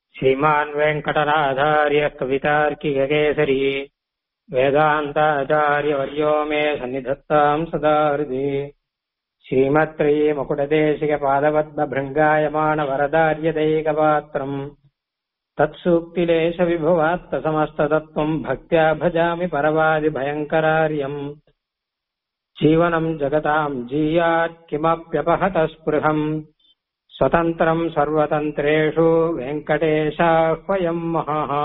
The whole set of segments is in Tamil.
श्रीमान् वेङ्कटनाथार्य कवितार्किककेसरी वेदान्ताचार्यवर्यो मे सन्निधत्ताम् सदा हृदि श्रीमत्रै मुकुटदेशिकपादपद्मभृङ्गायमानवरदार्यदैकपात्रम् तत्सूक्तिलेशविभवात्तसमस्ततत्त्वम् भक्त्या भजामि परवादिभयङ्करार्यम् जीवनम् जगताम् जीयात् किमप्यपहत स्पृहम् स्वतन्त्रम् सर्वतन्त्रेषु வெங்கடேஷாஹ்வயம் மகா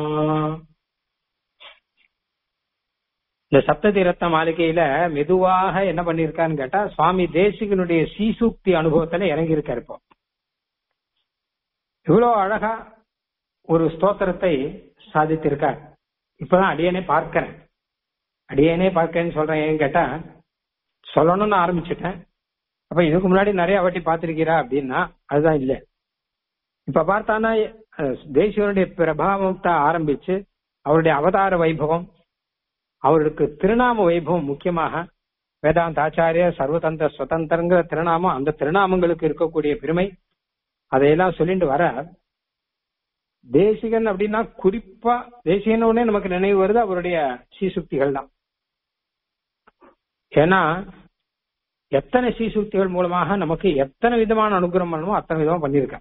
இந்த சப்ததி ரத்ன மாளிகையில மெதுவாக என்ன பண்ணிருக்கான்னு கேட்டா சுவாமி தேசிகனுடைய சீசூக்தி அனுபவத்துல இறங்கி இருக்காரு இப்போ இவ்வளவு அழகா ஒரு ஸ்தோத்திரத்தை சாதித்திருக்கார் இப்பதான் அடியனே பார்க்கிறேன் அடியனே பார்க்கிறேன்னு சொல்றேன் ஏன்னு கேட்டா சொல்லணும்னு ஆரம்பிச்சுட்டேன் அப்ப இதுக்கு முன்னாடி நிறைய வாட்டி பார்த்திருக்கிறா அப்படின்னா அதுதான் இல்ல இப்ப பார்த்தானா தேசியனுடைய பிரபாவத்தை ஆரம்பிச்சு அவருடைய அவதார வைபவம் அவருக்கு திருநாம வைபவம் முக்கியமாக வேதாந்த ஆச்சாரிய சர்வதந்திர சுதந்திரங்கிற திருநாமம் அந்த திருநாமங்களுக்கு இருக்கக்கூடிய பெருமை அதையெல்லாம் சொல்லிட்டு வர தேசிகன் அப்படின்னா குறிப்பா தேசிகன் உடனே நமக்கு நினைவு வருது அவருடைய சீசுக்திகள் தான் ஏன்னா எத்தனை சீசுக்திகள் மூலமாக நமக்கு எத்தனை விதமான அனுகிரகம் பண்ணணுமோ அத்தனை விதமா பண்ணியிருக்க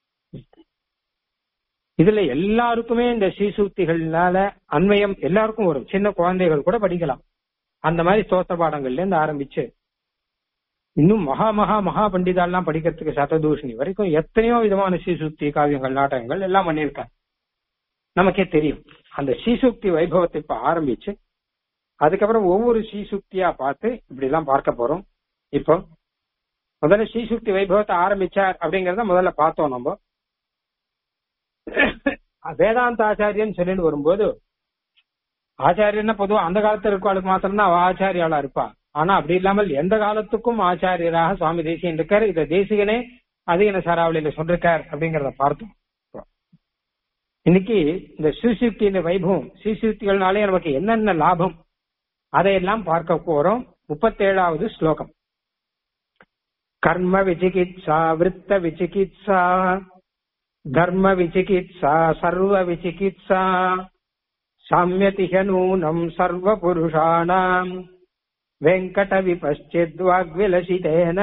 இதுல எல்லாருக்குமே இந்த சீசூக்திகள்னால அண்மயம் எல்லாருக்கும் வரும் சின்ன குழந்தைகள் கூட படிக்கலாம் அந்த மாதிரி ஸ்தோத்திர பாடங்கள்ல இருந்து ஆரம்பிச்சு இன்னும் மகா மகா மகா பண்டிதாலாம் படிக்கிறதுக்கு சததூஷணி வரைக்கும் எத்தனையோ விதமான சீசுக்தி காவியங்கள் நாடகங்கள் எல்லாம் பண்ணியிருக்காங்க நமக்கே தெரியும் அந்த சீசுக்தி வைபவத்தை இப்ப ஆரம்பிச்சு அதுக்கப்புறம் ஒவ்வொரு சீசுக்தியா பார்த்து இப்படி எல்லாம் பார்க்க போறோம் இப்போ முதல்ல ஸ்ரீசுக்தி வைபவத்தை ஆரம்பிச்சார் அப்படிங்கறத முதல்ல பார்த்தோம் நம்ம வேதாந்த ஆச்சாரியன் சொல்லிட்டு வரும்போது ஆச்சாரியன்னா பொதுவா அந்த காலத்துல இருக்கவளுக்கு மாத்திரம்தான் அவ ஆச்சாரியாளா இருப்பா ஆனா அப்படி இல்லாமல் எந்த காலத்துக்கும் ஆச்சாரியராக சுவாமி தேசியன் இருக்காரு இத தேசிகனே அதிகன சாராவளியில சொல்லிருக்கார் அப்படிங்கறத பார்த்தோம் இன்னைக்கு இந்த ஸ்ரீசுக்தியின் வைபவம் ஸ்ரீசுக்திகள்னாலே நமக்கு என்னென்ன லாபம் அதையெல்லாம் பார்க்க போறோம் முப்பத்தேழாவது ஸ்லோகம் கர்ம விசிகித்சா விருத்த விசிகித்சா தர்ம விசிகித்சா சர்வ விசிகித்சா சாமியதிக நூனம் சர்வ புருஷாணாம் வெங்கட விபஷ்சித் வாக்விலசிதேன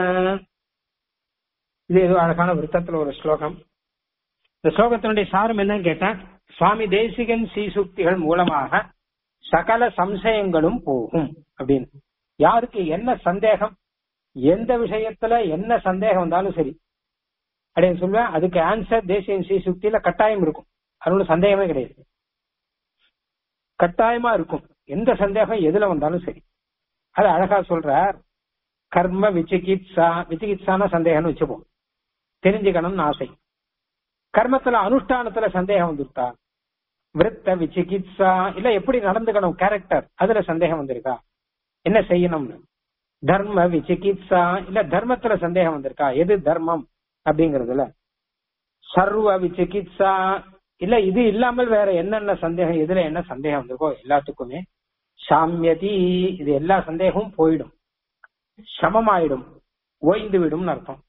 இது ஏதோ அழகான விருத்தத்துல ஒரு ஸ்லோகம் இந்த ஸ்லோகத்தினுடைய சாரம் என்னன்னு கேட்டா சுவாமி தேசிகன் சீசுக்திகள் மூலமாக சகல சம்சயங்களும் போகும் அப்படின்னு யாருக்கு என்ன சந்தேகம் எந்த விஷயத்துல என்ன சந்தேகம் வந்தாலும் சரி அப்படின்னு சொல்லுவேன் அதுக்கு ஆன்சர் தேசிய சீசுக்தியில கட்டாயம் இருக்கும் அது சந்தேகமே கிடையாது கட்டாயமா இருக்கும் எந்த சந்தேகம் எதுல வந்தாலும் சரி அது அழகா சொல்றார் கர்ம விசிகித்சா விசிகித்சான சந்தேகம்னு வச்சுப்போம் தெரிஞ்சுக்கணும்னு ஆசை கர்மத்துல அனுஷ்டானத்துல சந்தேகம் வந்துருக்கா விருத்த விசிகித்சா இல்ல எப்படி நடந்துக்கணும் கேரக்டர் அதுல சந்தேகம் வந்திருக்கா என்ன செய்யணும்னு தர்ம விசிகித்சா இல்ல தர்மத்துல சந்தேகம் வந்திருக்கா எது தர்மம் அப்படிங்கறதுல சர்வ விசிகித்சா இல்ல இது இல்லாமல் வேற என்னென்ன சந்தேகம் எதுல என்ன சந்தேகம் வந்திருக்கோ எல்லாத்துக்குமே சாமியதி இது எல்லா சந்தேகமும் போயிடும் சமமாயிடும் ஓய்ந்து விடும் அர்த்தம்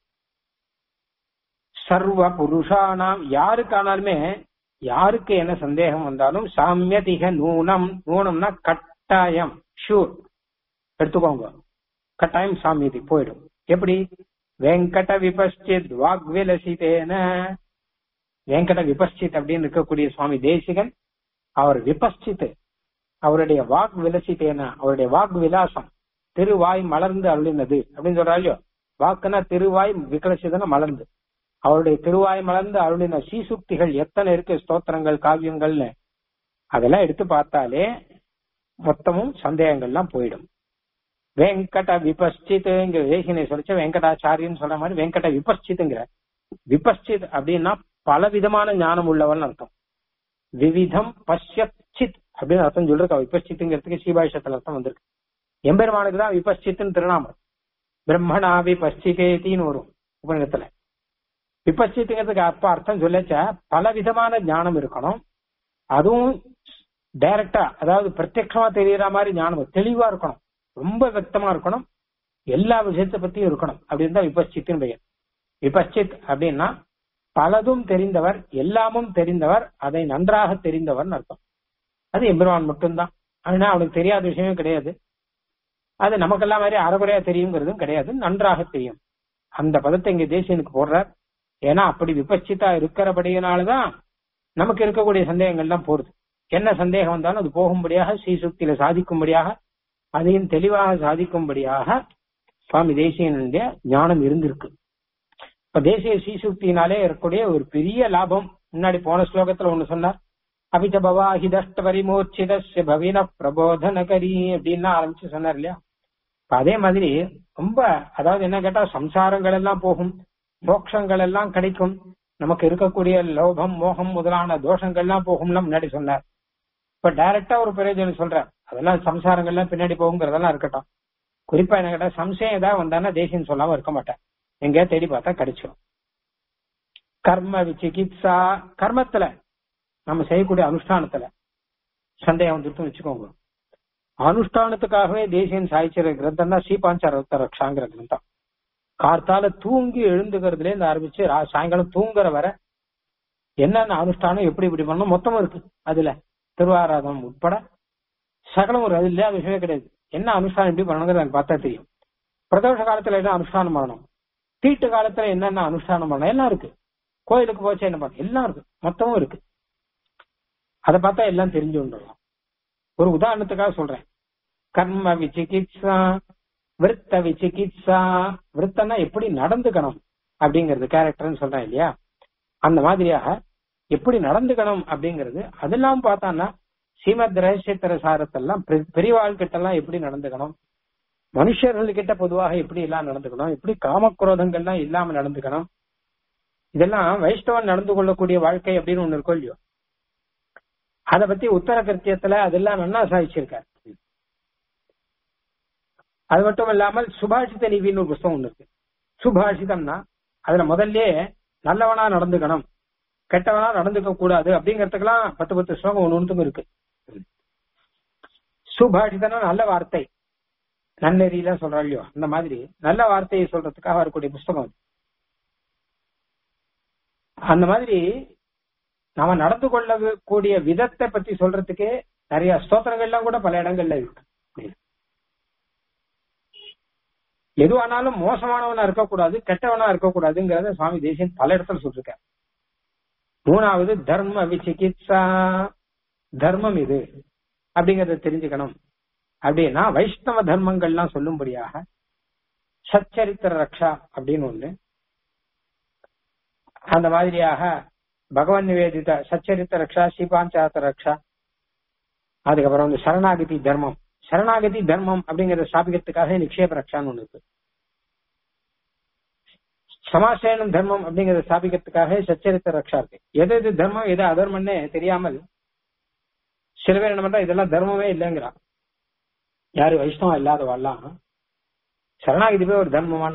சர்வ புருஷானாம் யாருக்கானாலுமே யாருக்கு என்ன சந்தேகம் வந்தாலும் சாமியதிக நூனம் நூனம்னா கட்டாயம் ஷூர் எடுத்துக்கோங்க கட்டாயம் சாமியதி போயிடும் எப்படி வெங்கட விபஸ்சித் வாக்விலசிதேன வெங்கட விபஸ்சித் அப்படின்னு இருக்கக்கூடிய சுவாமி தேசிகன் அவர் விபஸ்சித் அவருடைய வாக் விலசித்தேன அவருடைய வாக் விலாசம் திருவாய் மலர்ந்து அருளினது அப்படின்னு சொல்றா இல்லையோ வாக்குனா திருவாய் விகலசிதன மலர்ந்து அவருடைய திருவாய் மலர்ந்து அருளின சீசுக்திகள் எத்தனை இருக்கு ஸ்தோத்திரங்கள் காவியங்கள்னு அதெல்லாம் எடுத்து பார்த்தாலே மொத்தமும் சந்தேகங்கள்லாம் போயிடும் வெங்கட விபஸ்சித்துங்கிற தேசினை சொல்லிச்ச வெங்கடாச்சாரியன்னு சொல்ற மாதிரி வெங்கட விபஸ்சித்துங்கிற விபஸ்சித் அப்படின்னா பல விதமான ஞானம் உள்ளவன் அர்த்தம் விவிதம் பஷ்யச்சித் அப்படின்னு அர்த்தம் சொல்லிருக்கா விபஸ்சித்துங்கிறதுக்கு ஸ்ரீபாஷத்துல அர்த்தம் வந்திருக்கு எம்பெருமானுக்கு தான் விபஸ்சித்துன்னு திருநாமம் பிரம்மணா விபஸ்சிதேத்தின்னு வரும் உபநிடத்துல விபஸ்சித்துங்கிறதுக்கு அப்ப அர்த்தம் சொல்லச்ச பல விதமான ஞானம் இருக்கணும் அதுவும் டைரக்டா அதாவது பிரத்யட்சமா தெரியற மாதிரி ஞானம் தெளிவா இருக்கணும் ரொம்ப வெக்தமா இருக்கணும் எல்லா விஷயத்தை பத்தியும் இருக்கணும் அப்படின்னு தான் விபஸ்சித்துன்னு பெயர் விபஸ்சித் அப்படின்னா பலதும் தெரிந்தவர் எல்லாமும் தெரிந்தவர் அதை நன்றாக தெரிந்தவர் அர்த்தம் அது எம்பெருமான் மட்டும்தான் ஆனா அவனுக்கு தெரியாத விஷயமே கிடையாது அது நமக்கெல்லாம் மாதிரி அறகுறையா தெரியுங்கிறதும் கிடையாது நன்றாக தெரியும் அந்த பதத்தை இங்க தேசியனுக்கு போடுறார் ஏன்னா அப்படி விபச்சித்தா இருக்கிறபடியினாலதான் நமக்கு இருக்கக்கூடிய சந்தேகங்கள்லாம் போறது என்ன சந்தேகம் வந்தாலும் அது போகும்படியாக ஸ்ரீசுக்தியில சாதிக்கும்படியாக அதையும் தெளிவாக சாதிக்கும்படியாக சுவாமி தேசியனுடைய ஞானம் இருந்திருக்கு இப்ப தேசிய ஸ்ரீசுக்தியினாலே இருக்கக்கூடிய ஒரு பெரிய லாபம் முன்னாடி போன ஸ்லோகத்துல ஒண்ணு சொன்னார் அபிச்ச பவாஹிதஷ்ட பரிமூர்ச்சிதஸ்ய பவின பிரபோதனகரி அப்படின்னு ஆரம்பிச்சு சொன்னார் இல்லையா இப்ப அதே மாதிரி ரொம்ப அதாவது என்ன கேட்டா சம்சாரங்கள் எல்லாம் போகும் மோட்சங்கள் எல்லாம் கிடைக்கும் நமக்கு இருக்கக்கூடிய லோபம் மோகம் முதலான தோஷங்கள்லாம் போகும்லாம் முன்னாடி சொன்னார் இப்ப டைரக்டா ஒரு பிரயோஜனம் சொல்றார் அதெல்லாம் சம்சாரங்கள்லாம் பின்னாடி போகுங்கிறதெல்லாம் இருக்கட்டும் குறிப்பா என்ன கேட்டா சம்சயம் ஏதாவது வந்தானா தேசியம் சொல்லாம இருக்க மாட்டேன் எங்கேயா தேடி பார்த்தா கிடைச்சிடும் கர்ம விசிகித்சா கர்மத்துல நம்ம செய்யக்கூடிய அனுஷ்டானத்துல சந்தேகம் வந்துட்டு வச்சுக்கோங்க அனுஷ்டானத்துக்காகவே தேசியன் சாய்ச்சிற கிரந்தம் தான் ஸ்ரீபாஞ்சாரத்த ரக்ஷாங்கிற கிரந்தம் கார்த்தால தூங்கி எழுந்துக்கிறதுல இருந்து ஆரம்பிச்சு ரா- சாயங்காலம் தூங்குற வரை என்னென்ன அனுஷ்டானம் எப்படி இப்படி பண்ணணும் மொத்தமும் இருக்கு அதுல திருவாராதனம் உட்பட சகலம் ஒரு அது இல்லாத விஷயமே கிடையாது என்ன அனுஷ்டானம் எப்படி பண்ணணுங்கிறது எனக்கு பார்த்தா தெரியும் பிரதோஷ காலத்துல என்ன அனுஷ்டானம் பண்ணணும் தீட்டு காலத்துல என்னென்ன அனுஷ்டானம் பண்ணணும் எல்லாம் இருக்கு கோயிலுக்கு போச்சு என்ன பண்ணணும் எல்லாம் இருக்கு மொத்தமும் இருக்கு அதை பார்த்தா எல்லாம் தெரிஞ்சு வந்துடலாம் ஒரு உதாரணத்துக்காக சொல்றேன் கர்ம விசிகித்சா விருத்த விசிகித்சா விருத்தனா எப்படி நடந்துக்கணும் அப்படிங்கிறது கேரக்டர்னு சொல்றேன் இல்லையா அந்த மாதிரியாக எப்படி நடந்துக்கணும் அப்படிங்கிறது அதெல்லாம் பார்த்தான்னா ஸ்ரீமத் ரகசியத்திர சாரத்தெல்லாம் பெ- பெரியவாள் கிட்ட எல்லாம் எப்படி நடந்துக்கணும் மனுஷர்கள் கிட்ட பொதுவாக எப்படி எல்லாம் நடந்துக்கணும் எப்படி காமக்ரோதங்கள்லாம் இல்லாம நடந்துக்கணும் இதெல்லாம் வைஷ்ணவன் நடந்து கொள்ளக்கூடிய வாழ்க்கை அப்படின்னு ஒண்ணு இருக்கும் இல்லையோ அத பத்தி உத்தர கிருத்தியத்துல அதெல்லாம் நன்னா சாதிச்சிருக்காரு அது மட்டும் இல்லாமல் சுபாஷித நீதினு ஒரு புஸ்தகம் ஒண்ணு இருக்கு சுபாஷிதம்னா அதுல முதல்ல நல்லவனா நடந்துக்கணும் கெட்டவனா நடந்துக்க கூடாது அப்படிங்கறதுக்கெல்லாம் பத்து பத்து ஸ்லோகம் ஒண்ணு ஒண்ணுத்துக்கும் இருக்கு சுபாஷிதம்னா நல்ல வார்த்தை நன்னெறியில சொல்றோம் இல்லையோ அந்த மாதிரி நல்ல வார்த்தையை சொல்றதுக்காக வரக்கூடிய புஸ்தகம் அது. அந்த மாதிரி நாம நடந்து கொள்ளக்கூடிய விதத்தை பத்தி சொல்றதுக்கே நிறைய ஸ்தோத்திரங்கள்லாம் கூட பல இடங்கள்ல இருக்கு எதுவானாலும் மோசமானவனா இருக்கக்கூடாது கெட்டவனா இருக்கக்கூடாதுங்கிறத சுவாமி தேசியன் பல இடத்துல சொல்லிருக்க மூணாவது தர்ம விசிகித்சா தர்மம் இது அப்படிங்கறத தெரிஞ்சுக்கணும் அப்படின்னா வைஷ்ணவ தர்மங்கள்லாம் சொல்லும்படியாக சச்சரித்திர ரக்ஷா அப்படின்னு ஒண்ணு அந்த மாதிரியாக பகவன் நிவேதித சச்சரித்த ரக்ஷா ஸ்ரீபாஞ்சாத்த ரக்ஷா அதுக்கப்புறம் வந்து சரணாகதி தர்மம் சரணாகதி தர்மம் அப்படிங்கறத ஸ்தாபிக்கிறதுக்காக நிக்ஷேப ரக்ஷான்னு ஒண்ணு இருக்கு சமாசேனம் தர்மம் அப்படிங்கறத ஸ்தாபிக்கிறதுக்காக சச்சரித்த ரக்ஷா இருக்கு எது எது தர்மம் எது அதர்மம்னே தெரியாமல் சில பேர் என்ன பண்றா இதெல்லாம் தர்மமே இல்லைங்கிறான் யாரு வைஷ்ணவம் இல்லாதவாள்லாம் சரணாகதி போய் ஒரு தர்மமான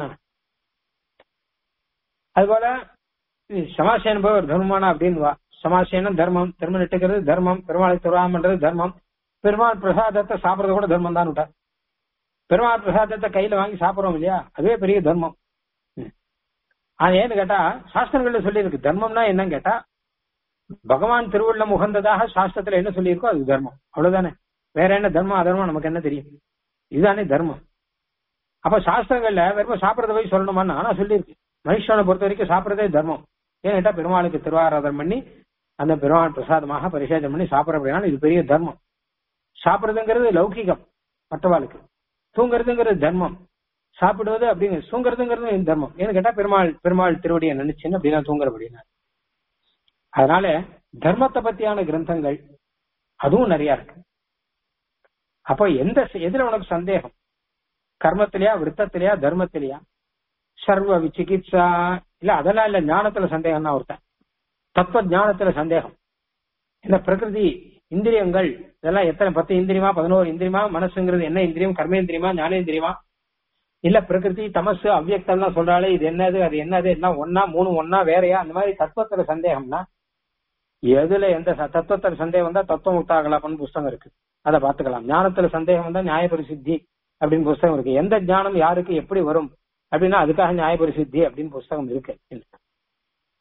அதுபோல சமாசேனம் போய் ஒரு தர்மமான அப்படின்னு வா சமாசேனம் தர்மம் திருமணம் இட்டுக்கிறது தர்மம் பெருமாளை திருவாமம் பண்றது தர்மம் பெருமாள் பிரசாதத்தை சாப்பிடுறது கூட தர்மம் தான் விட்டா பெருமாள் பிரசாதத்தை கையில வாங்கி சாப்பிடுறோம் இல்லையா அதுவே பெரிய தர்மம் ம். ஆனா ஏன்னு கேட்டா சாஸ்திரங்கள்ல சொல்லியிருக்கு தர்மம்னா என்னன்னு கேட்டா பகவான் திருவுள்ளம் உகந்ததாக சாஸ்திரத்துல என்ன சொல்லியிருக்கோ அது தர்மம் அவ்வளவுதானே வேற என்ன தர்மம் அதர்மம் நமக்கு என்ன தெரியும் இதுதானே தர்மம் அப்ப சாஸ்திரங்கள்ல வெறும் சாப்பிடறத போய் சொல்லணுமான்னு ஆனா சொல்லியிருக்கு மனுஷனை பொறுத்த வரைக்கும் சாப்பிடறதே தர்மம் ஏன்னு கேட்டா பெருமாளுக்கு திருவாராதனம் பண்ணி அந்த பெருமாள் பிரசாதமாக பரிசேதம் பண்ணி சாப்பிட அப்படின்னா இது பெரிய தர்மம் சாப்பிடுறதுங்கிறது லௌகிகம் மற்றவாளுக்கு தூங்குறதுங்கிறது தர்மம் சாப்பிடுவது அப்படிங்க தூங்குறதுங்கிறது இந்த தர்மம் ஏன்னு கேட்டா பெருமாள் பெருமாள் திருவடியை நினைச்சுன்னு அப்படின்னா தூங்குற அப்படின்னா அதனால தர்மத்தை பத்தியான கிரந்தங்கள் அதுவும் நிறைய இருக்கு அப்போ எந்த எதுல உனக்கு சந்தேகம் கர்மத்திலயா விருத்தத்திலயா தர்மத்திலயா சர்வ விசிகித்சா இல்ல அதெல்லாம் இல்ல ஞானத்துல சந்தேகம் தான் ஒருத்தன் தத்துவ ஞானத்துல சந்தேகம் இந்த பிரகிருதி இந்திரியங்கள் இதெல்லாம் எத்தனை பத்து இந்திரியமா பதினோரு இந்திரியமா மனசுங்கிறது என்ன இந்திரியம் கர்மேந்திரியமா ஞானேந்திரியமா இல்ல பிரகிருதி தமசு அவ்வியக்தம் தான் சொல்றாளே இது என்னது அது என்னது எல்லாம் ஒன்னா மூணு ஒன்னா வேறையா அந்த மாதிரி தத்துவத்துல சந்தேகம்னா எதுல எந்த ச- தத்துவத்துல சந்தேகம் வந்தா தத்துவம் உத்தாகலாம்னு புஸ்தகம் இருக்கு அதை பாத்துக்கலாம் ஞானத்துல சந்தேகம் வந்தா நியாய பரிசுத்தி அப்படின்னு புஸ்தகம் இருக்கு எந்த ஞானம் யாருக்கு எப்படி வரும் அப்படின்னா அதுக்காக நியாய பரிசுத்தி அப்படின்னு புஸ்தகம் இருக்கு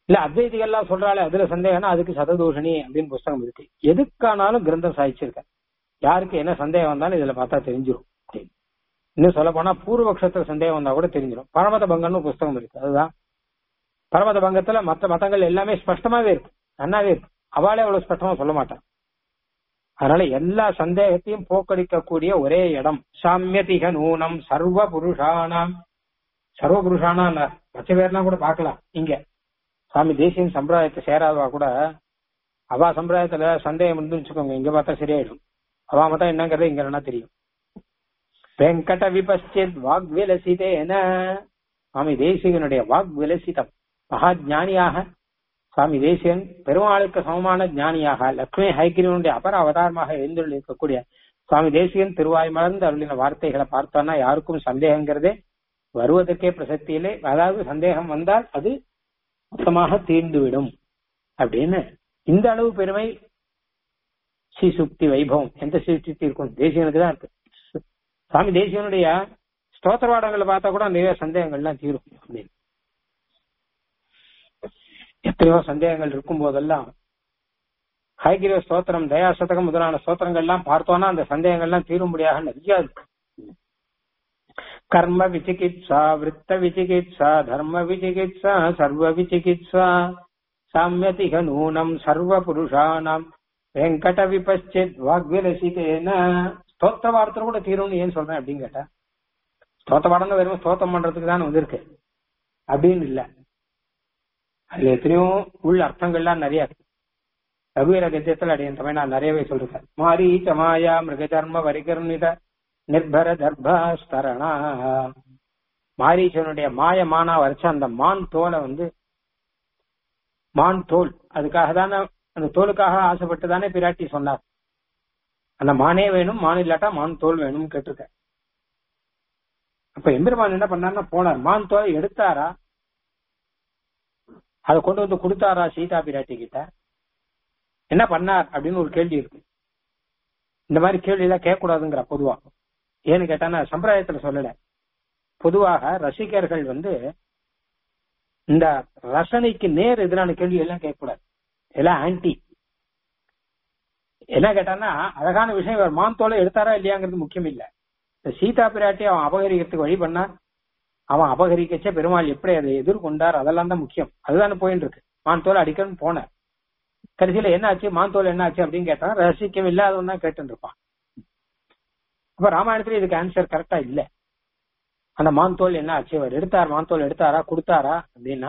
இல்ல அத்வைதிகள்லாம் சொல்றாளே அதுல சந்தேகம்னா அதுக்கு சததூஷணி அப்படின்னு புஸ்தகம் இருக்கு எதுக்கானாலும் கிரந்தம் சாதிச்சிருக்க யாருக்கு என்ன சந்தேகம் வந்தாலும் இதுல பார்த்தா தெரிஞ்சிடும் அப்படின்னு. இன்னும் சொல்ல போனா பூர்வபக்ஷத்துல சந்தேகம் வந்தா கூட தெரிஞ்சிடும் பரமத பங்கம்னு ஒரு புஸ்தகம் இருக்கு அதுதான் பரமத பங்கத்துல மத்த மதங்கள் எல்லாமே ஸ்பஷ்டமாவே இருக்கு நன்னாவே இருக்கு அவளே அவ்வளவு ஸ்பஷ்டமா சொல்ல மாட்டான் அதனால எல்லா சந்தேகத்தையும் போக்கடிக்கக்கூடிய ஒரே இடம் சாமியதிக நூனம் சர்வ புருஷானாம் சர்வ புருஷானா மற்ற பேர்லாம் கூட பார்க்கலாம் இங்க சாமி தேசியன் சம்பிரதாயத்தை சேராதவா கூட அவா சம்பிரதாயத்துல சந்தேகம் இருந்து வச்சுக்கோங்க இங்க பார்த்தா சரியாயிடும் அவா மத்தம் என்னங்கிறது இங்க என்ன தெரியும் வெங்கட விபஸ்தித் வாக் விலசிதேன சுவாமி தேசிகனுடைய வாக் விலசிதம் மகா ஞானியாக சுவாமி தேசியன் பெருமாளுக்கு சமமான ஞானியாக லக்ஷ்மி ஹைகிரியனுடைய அபர அவதாரமாக எழுந்துள்ள இருக்கக்கூடிய சுவாமி தேசியன் திருவாய் மலர்ந்து அருளின வார்த்தைகளை பார்த்தோம்னா யாருக்கும் சந்தேகங்கிறதே வருவதற்கே பிரசக்தியிலே அதாவது சந்தேகம் வந்தால் அது மொத்தமாக தீர்ந்துவிடும் அப்படின்னு இந்த அளவு பெருமை ஸ்ரீசுக்தி வைபவம் எந்த ஸ்ரீசுக்தி இருக்கும் தேசியனுக்கு தான் இருக்கு சுவாமி தேசியனுடைய ஸ்தோத்திரவாடங்களை பார்த்தா கூட நிறைய சந்தேகங்கள்லாம் தீரும் அப்படின்னு எத்தனையோ சந்தேகங்கள் இருக்கும் போதெல்லாம் ஹைகிரீவ ஸ்தோத்திரம் தயா சதகம் முதலான ஸ்தோத்திரங்கள்லாம் பார்த்தோம்னா அந்த சந்தேகங்கள்லாம் தீரும்படியாக நிறைய இருக்கு கர்ம விசிகித்சா விருத்த விசிகித்சா தர்ம விசிகித்சா சர்வ விசிகித்சா சாமியதிக நூனம் சர்வ புருஷானாம் வெங்கட விபச்சித் வாக்விரசிதேன ஸ்தோத்திர வார்த்தை கூட தீரும்னு ஏன் சொல்றேன் அப்படின்னு கேட்டா ஸ்தோத்த பாடம் வெறும் ஸ்தோத்திரம் பண்றதுக்கு தான் வந்திருக்கு அப்படின்னு இல்ல அதுல எத்தனையோ உள் அர்த்தங்கள்லாம் நிறைய இருக்கு ரகுவீர கத்தியத்தில் அடையன் தமிழ் நான் நிறையவே சொல்றேன் மாரி சமாயா மிருக தர்ம வரிகர்ணித நிர்பர தர்பாஸ்தரணா மாரீச்சனுடைய மாய மானா வரைச்ச அந்த மான் தோலை வந்து மான் தோல் அதுக்காக தானே அந்த தோலுக்காக ஆசைப்பட்டு தானே பிராட்டி சொன்னார் அந்த மானே வேணும் மான் இல்லாட்டா மான் தோல் வேணும்னு கேட்டிருக்க அப்ப எம்பெருமான் என்ன பண்ணார்னா போனார் மான் தோலை எடுத்தாரா அதை கொண்டு வந்து கொடுத்தாரா சீதா பிராட்டி கிட்ட என்ன பண்ணார் அப்படின்னு ஒரு கேள்வி இருக்கு இந்த மாதிரி கேள்வி எல்லாம் கேட்கக்கூடாதுங்கிற பொதுவா ஏன்னு கேட்டானா சம்பிரதாயத்துல சொல்லல பொதுவாக ரசிகர்கள் வந்து இந்த ரசனைக்கு நேர் எதிரான கேள்வி எல்லாம் கேட்கக்கூடாது எல்லாம் ஆன்டி என்ன கேட்டானா அழகான விஷயம் இவர் மான் தோலை எடுத்தாரா இல்லையாங்கிறது முக்கியம் இல்ல இந்த சீதா பிராட்டி அவன் அபகரிக்கிறதுக்கு வழி பண்ணா அவன் அபகரிக்கச்ச பெருமாள் எப்படி அதை எதிர்கொண்டார் அதெல்லாம் தான் முக்கியம் அதுதானே போயிட்டு இருக்கு மான் தோலை அடிக்கணும்னு போனார் கடைசியில என்ன ஆச்சு மான் தோல் என்ன ஆச்சு அப்படின்னு கேட்டா ரசிக்கம் இல்லாதவன் தான் கேட்டு இருப்பான் அப்ப ராமாயணத்துல இதுக்கு ஆன்சர் கரெக்டா இல்ல அந்த மான் தோல் என்ன ஆச்சு அவர் எடுத்தார் மான் தோல் எடுத்தாரா கொடுத்தாரா அப்படின்னா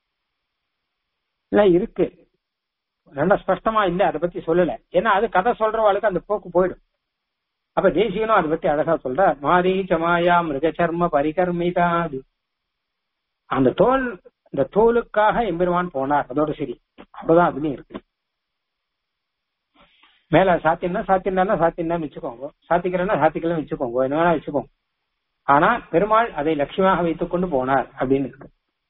இல்ல இருக்கு ரெண்டா ஸ்பஷ்டமா இல்ல அதை பத்தி சொல்லல ஏன்னா அது கதை சொல்றவாளுக்கு அந்த போக்கு போயிடும் அப்ப தேசியனும் அதை பத்தி அழகா சொல்ற மாரி சமாயா மிருக சர்ம பரிகர்மிதா அது அந்த தோல் இந்த தோலுக்காக எம்பெருமான் போனார் அதோட சரி அவ்வளவுதான் அதுலயும் இருக்கு மேல சாத்தியம்னா சாத்தியம்னா சாத்தியம் வச்சுக்கோங்க சாத்திக்கிறேன்னா சாத்திக்கலாம் வச்சுக்கோங்க என்ன வேணா வச்சுக்கோங்க ஆனா பெருமாள் அதை லட்சியமாக வைத்துக் கொண்டு போனார் அப்படின்னு இருக்கு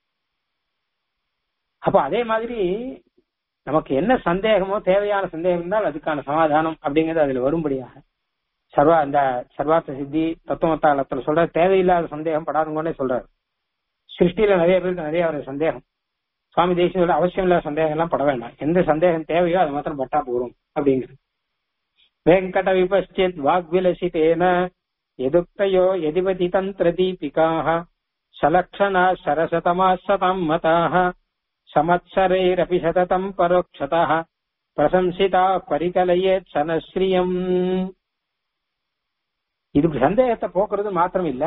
அப்ப அதே மாதிரி நமக்கு என்ன சந்தேகமோ தேவையான சந்தேகம் இருந்தால் அதுக்கான சமாதானம் அப்படிங்கிறது அதுல வரும்படியாக சர்வா இந்த சர்வார்த்த சித்தி தத்துவத்தாளத்துல சொல்ற தேவையில்லாத சந்தேகம் படாதுங்கன்னே சொல்றாரு சிருஷ்டியில நிறைய பேருக்கு நிறைய ஒரு சந்தேகம் சுவாமி தேசியோட அவசியம் இல்லாத சந்தேகம் எல்லாம் பட வேண்டாம் எந்த சந்தேகம் தேவையோ அது மாத்திரம் பட்டா போரும் அப்படிங்கிறது வெங்கட விபச்சித் வாக்விலசிதேன எதுக்தயோ எதிபதி தந்திர தீபிகாக சலக்ஷணா சரசதமா சதம் மதாக சமத்சரைரபி சததம் பரோக்ஷதா பிரசம்சிதா பரிகலையே சனஸ்ரீயம் இது சந்தேகத்தை போக்குறது மாத்திரம் இல்ல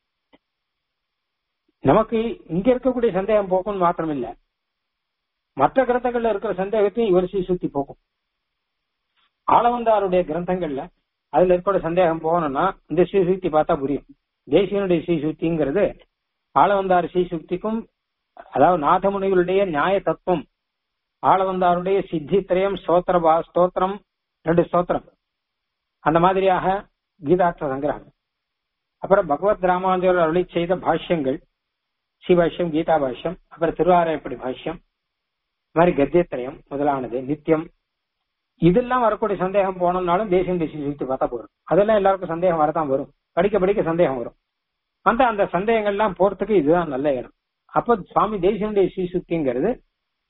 நமக்கு இங்க இருக்கக்கூடிய சந்தேகம் போக்கும் மாத்திரம் இல்ல மற்ற கிரந்தங்கள்ல இருக்கிற சந்தேகத்தையும் இவர் சுத்தி போக்கும் ஆளவந்தாருடைய கிரந்தங்கள்ல அதுல இருக்கிற சந்தேகம் போகணும்னா இந்த ஸ்ரீசுக்தி பார்த்தா புரியும் தேசியனுடைய ஸ்ரீசுக்திங்கிறது ஆளவந்தார் ஸ்ரீசுக்திக்கும் அதாவது நாதமுனிகளுடைய நியாய தத்துவம் ஆளவந்தாருடைய சித்தித்திரயம் ஸ்தோத்திர ஸ்தோத்திரம் ரெண்டு ஸ்தோத்திரம் அந்த மாதிரியாக கீதார்த்த சங்கிரகம் அப்புறம் பகவத் ராமானுஜர் அருளி செய்த பாஷ்யங்கள் ஸ்ரீபாஷ்யம் கீதா பாஷ்யம் அப்புறம் திருவாராயப்படி பாஷ்யம் இந்த மாதிரி கத்தியத்திரயம் முதலானது நித்தியம் இதெல்லாம் வரக்கூடிய சந்தேகம் போனோம்னாலும் தேசியம் தேசியம் சுத்தி பார்த்தா போறோம் அதெல்லாம் எல்லாருக்கும் சந்தேகம் வரதான் வரும் படிக்க படிக்க சந்தேகம் வரும் அந்த அந்த சந்தேகங்கள்லாம் போறதுக்கு இதுதான் நல்ல இடம் அப்ப சுவாமி தேசியனுடைய ஸ்ரீசுக்திங்கிறது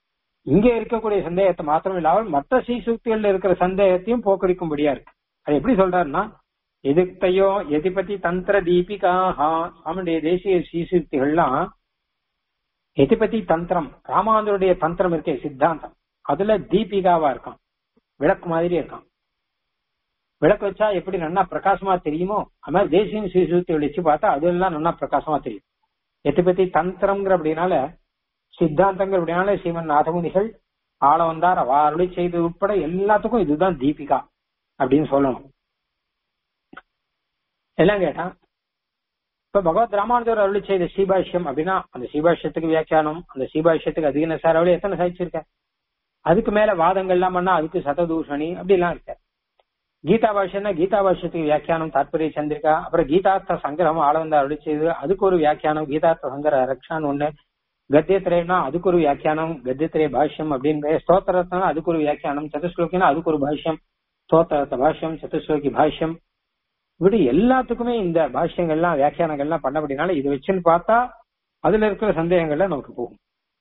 இங்க இருக்கக்கூடிய சந்தேகத்தை மாத்திரம் இல்லாமல் மற்ற சீசூக்திகள்ல இருக்கிற சந்தேகத்தையும் போக்கடிக்கும்படியா இருக்கு அது எப்படி சொல்றாருன்னா எதிர்த்தையோ எதிபதி தந்திர தீபிகாஹா அவனுடைய தேசிய சீசூக்திகள்லாம் எதிபதி தந்திரம் ராமானுடைய தந்திரம் இருக்கே சித்தாந்தம் அதுல தீபிகாவா இருக்கான் விளக்கு மாதிரி இருக்கான் விளக்கு வச்சா எப்படி நன்னா பிரகாசமா தெரியுமோ அது மாதிரி தேசிய சீசூக்திகள் வச்சு பார்த்தா அதெல்லாம் நன்னா பிரகாசமா தெரியும் எதிபதி தந்திரம்ங்கிற அப்படின்னால சித்தாந்தங்கள் அப்படினால சீமன் நாதமுனிகள் ஆள வந்தார் அவ அருளி செய்து உட்பட எல்லாத்துக்கும் இதுதான் தீபிகா அப்படின்னு சொல்லணும் எல்லாம் கேட்டான் இப்ப பகவத் ராமானுஜர் அருளி செய்த சீபாஷ்யம் அப்படின்னா அந்த சீபாஷ்யத்துக்கு வியாக்கியானம் அந்த சீபாஷ்யத்துக்கு அதிக சார் அவளி எத்தனை சாதிச்சிருக்க அதுக்கு மேல வாதங்கள் எல்லாம் பண்ணா அதுக்கு சததூஷணி அப்படி எல்லாம் இருக்க கீதா பாஷ்யம்னா கீதா பாஷ்யத்துக்கு வியாக்கியானம் தாற்பரிய சந்திரிகா அப்புறம் கீதார்த்த சங்கிரகம் ஆள வந்து அருளி செய்து அதுக்கு ஒரு வியாக்கியானம் கீதார்த்த சங்கர ரக்ஷான்னு ஒண்ணு கத்தியத்திரேனா அதுக்கு ஒரு வியாக்கியானம் கத்தியத்திரே பாஷ்யம் அப்படின்னு ஸ்தோத்திரத்னா அதுக்கு ஒரு வியாக்கியானம் சதுஸ்லோக்கினா அதுக்கு ஒரு பாஷ்யம் ஸ்தோத்திரத்த பாஷ்யம் சதுஸ்லோகி பாஷ்யம் இப்படி எல்லாத்துக்குமே இந்த பாஷ்யங்கள்லாம் வியாக்கியானங்கள்லாம் பண்ணபடினால இது வச்சுன்னு பார்த்தா அதுல இருக்கிற சந்தேகங்கள்லாம் நமக்கு போகும்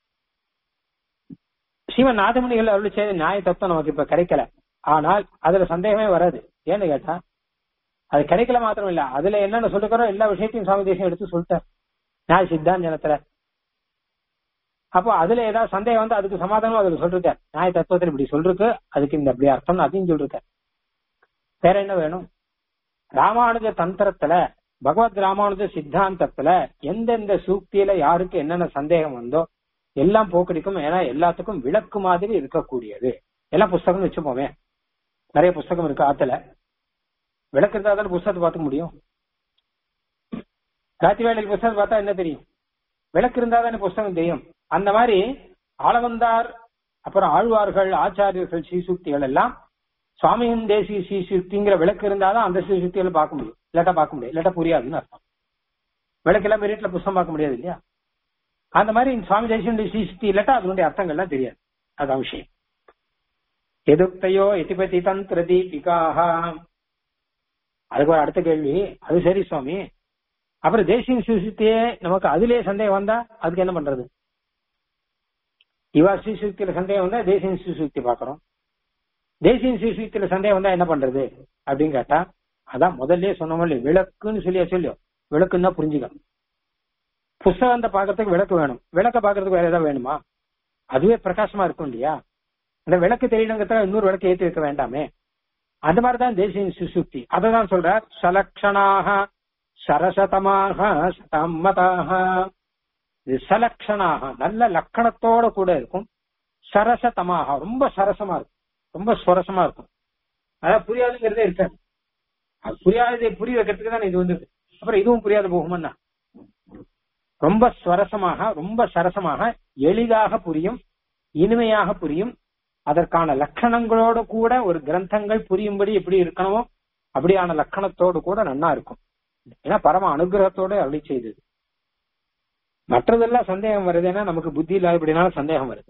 சிவன் நாதமணிகள் அருள் செய்த நியாய தத்துவம் நமக்கு இப்ப கிடைக்கல ஆனால் அதுல சந்தேகமே வராது ஏன்னு கேட்டா அது கிடைக்கல மாத்திரம் இல்ல அதுல என்னென்ன சொல்லிருக்கிறோம் எல்லா விஷயத்தையும் சுவாமி தேசம் எடுத்து சொல்லிட்டார் நியாய சித்தாந்தனத்துல அப்போ அதுல ஏதாவது சந்தேகம் வந்து அதுக்கு சமாதானம் அதுல சொல்லிருக்கார் நியாய தத்துவத்தில் இப்படி சொல்லிருக்கு அதுக்கு இந்த அப்படி அர்த்தம் அதையும் சொல்லிருக்கார் வேற என்ன வேணும் ராமானுஜ தந்திரத்துல பகவத் ராமானுஜ சித்தாந்தத்துல எந்தெந்த சூக்தியில யாருக்கு என்னென்ன சந்தேகம் வந்தோ எல்லாம் போக்கடிக்கும் ஏன்னா எல்லாத்துக்கும் விளக்கு மாதிரி இருக்கக்கூடியது எல்லாம் புஸ்தகம் வச்சுப்போமே நிறைய புஸ்தகம் இருக்கு ஆத்துல விளக்கு இருந்தா தானே புஸ்தகத்தை பார்த்துக்க முடியும் ராத்திரி வேலைக்கு புஸ்தகம் பார்த்தா என்ன தெரியும் விளக்கு இருந்தா தானே புஸ்தகம் தெரியும் அந்த மாதிரி ஆளவந்தார் அப்புறம் ஆழ்வார்கள் ஆச்சாரியர்கள் சீசுக்திகள் எல்லாம் சுவாமியின் தேசிய சீசுக்திங்கிற விளக்கு இருந்தாதான் அந்த சீசுக்திகளை பார்க்க முடியும் இல்லாட்டா பார்க்க முடியும் இல்லாட்டா புரியாதுன்னு அர்த்தம் விளக்கெல்லாம் வீட்டுல புஸ்தகம் பார்க்க முடியாது இல்லையா அந்த மாதிரி சுவாமி தேசியனுடைய சீசுக்தி இல்லாட்டா அதனுடைய அர்த்தங்கள்லாம் தெரியாது அதான் விஷயம் எதுக்தையோ எதிபதி தந்திர தீபிகாக அதுக்கு ஒரு அடுத்த கேள்வி அது சரி சுவாமி அப்புறம் தேசிய சுசுத்தியே நமக்கு அதிலே சந்தேகம் வந்தா அதுக்கு என்ன பண்றது இவா சுசுக்தியில சந்தேகம் வந்தா தேசிய சுசுக்தி பாக்குறோம் தேசிய சுசுக்தியில சந்தேகம் வந்தா என்ன பண்றது அப்படின்னு கேட்டா அதான் முதல்ல சொன்ன மாதிரி விளக்குன்னு சொல்லியா சொல்லியோ விளக்குன்னு தான் புரிஞ்சுக்கணும் புஸ்தகத்தை பாக்குறதுக்கு விளக்கு வேணும் விளக்க பாக்குறதுக்கு வேற ஏதாவது வேணுமா அதுவே பிரகாசமா இருக்கும் இல்லையா அந்த விளக்கு தெரியணுங்கிறத இன்னொரு விளக்கு ஏற்றி வைக்க வேண்டாமே அந்த மாதிரிதான் தேசிய சுசுக்தி அததான் சொல்றார் சலக்ஷனாக சரசதமாக சதம்மதாக இது சலக்ஷனாக நல்ல லக்கணத்தோட கூட இருக்கும் சரசதமாக ரொம்ப சரசமா இருக்கும் ரொம்ப சுரசமா இருக்கும் அதான் புரியாதுங்கிறதே இருக்காது அது புரியாததை புரிய வைக்கிறதுக்கு தான் இது வந்து அப்புறம் இதுவும் புரியாத போகுமன்னா ரொம்ப ஸ்வரசமாக ரொம்ப சரசமாக எளிதாக புரியும் இனிமையாக புரியும் அதற்கான லட்சணங்களோட கூட ஒரு கிரந்தங்கள் புரியும்படி எப்படி இருக்கணுமோ அப்படியான லட்சணத்தோடு கூட நன்னா இருக்கும் ஏன்னா பரம அனுகிரகத்தோட அருளி செய்தது மற்றதெல்லாம் சந்தேகம் வருதுன்னா நமக்கு புத்தி இல்லாதபடினால சந்தேகம் வருது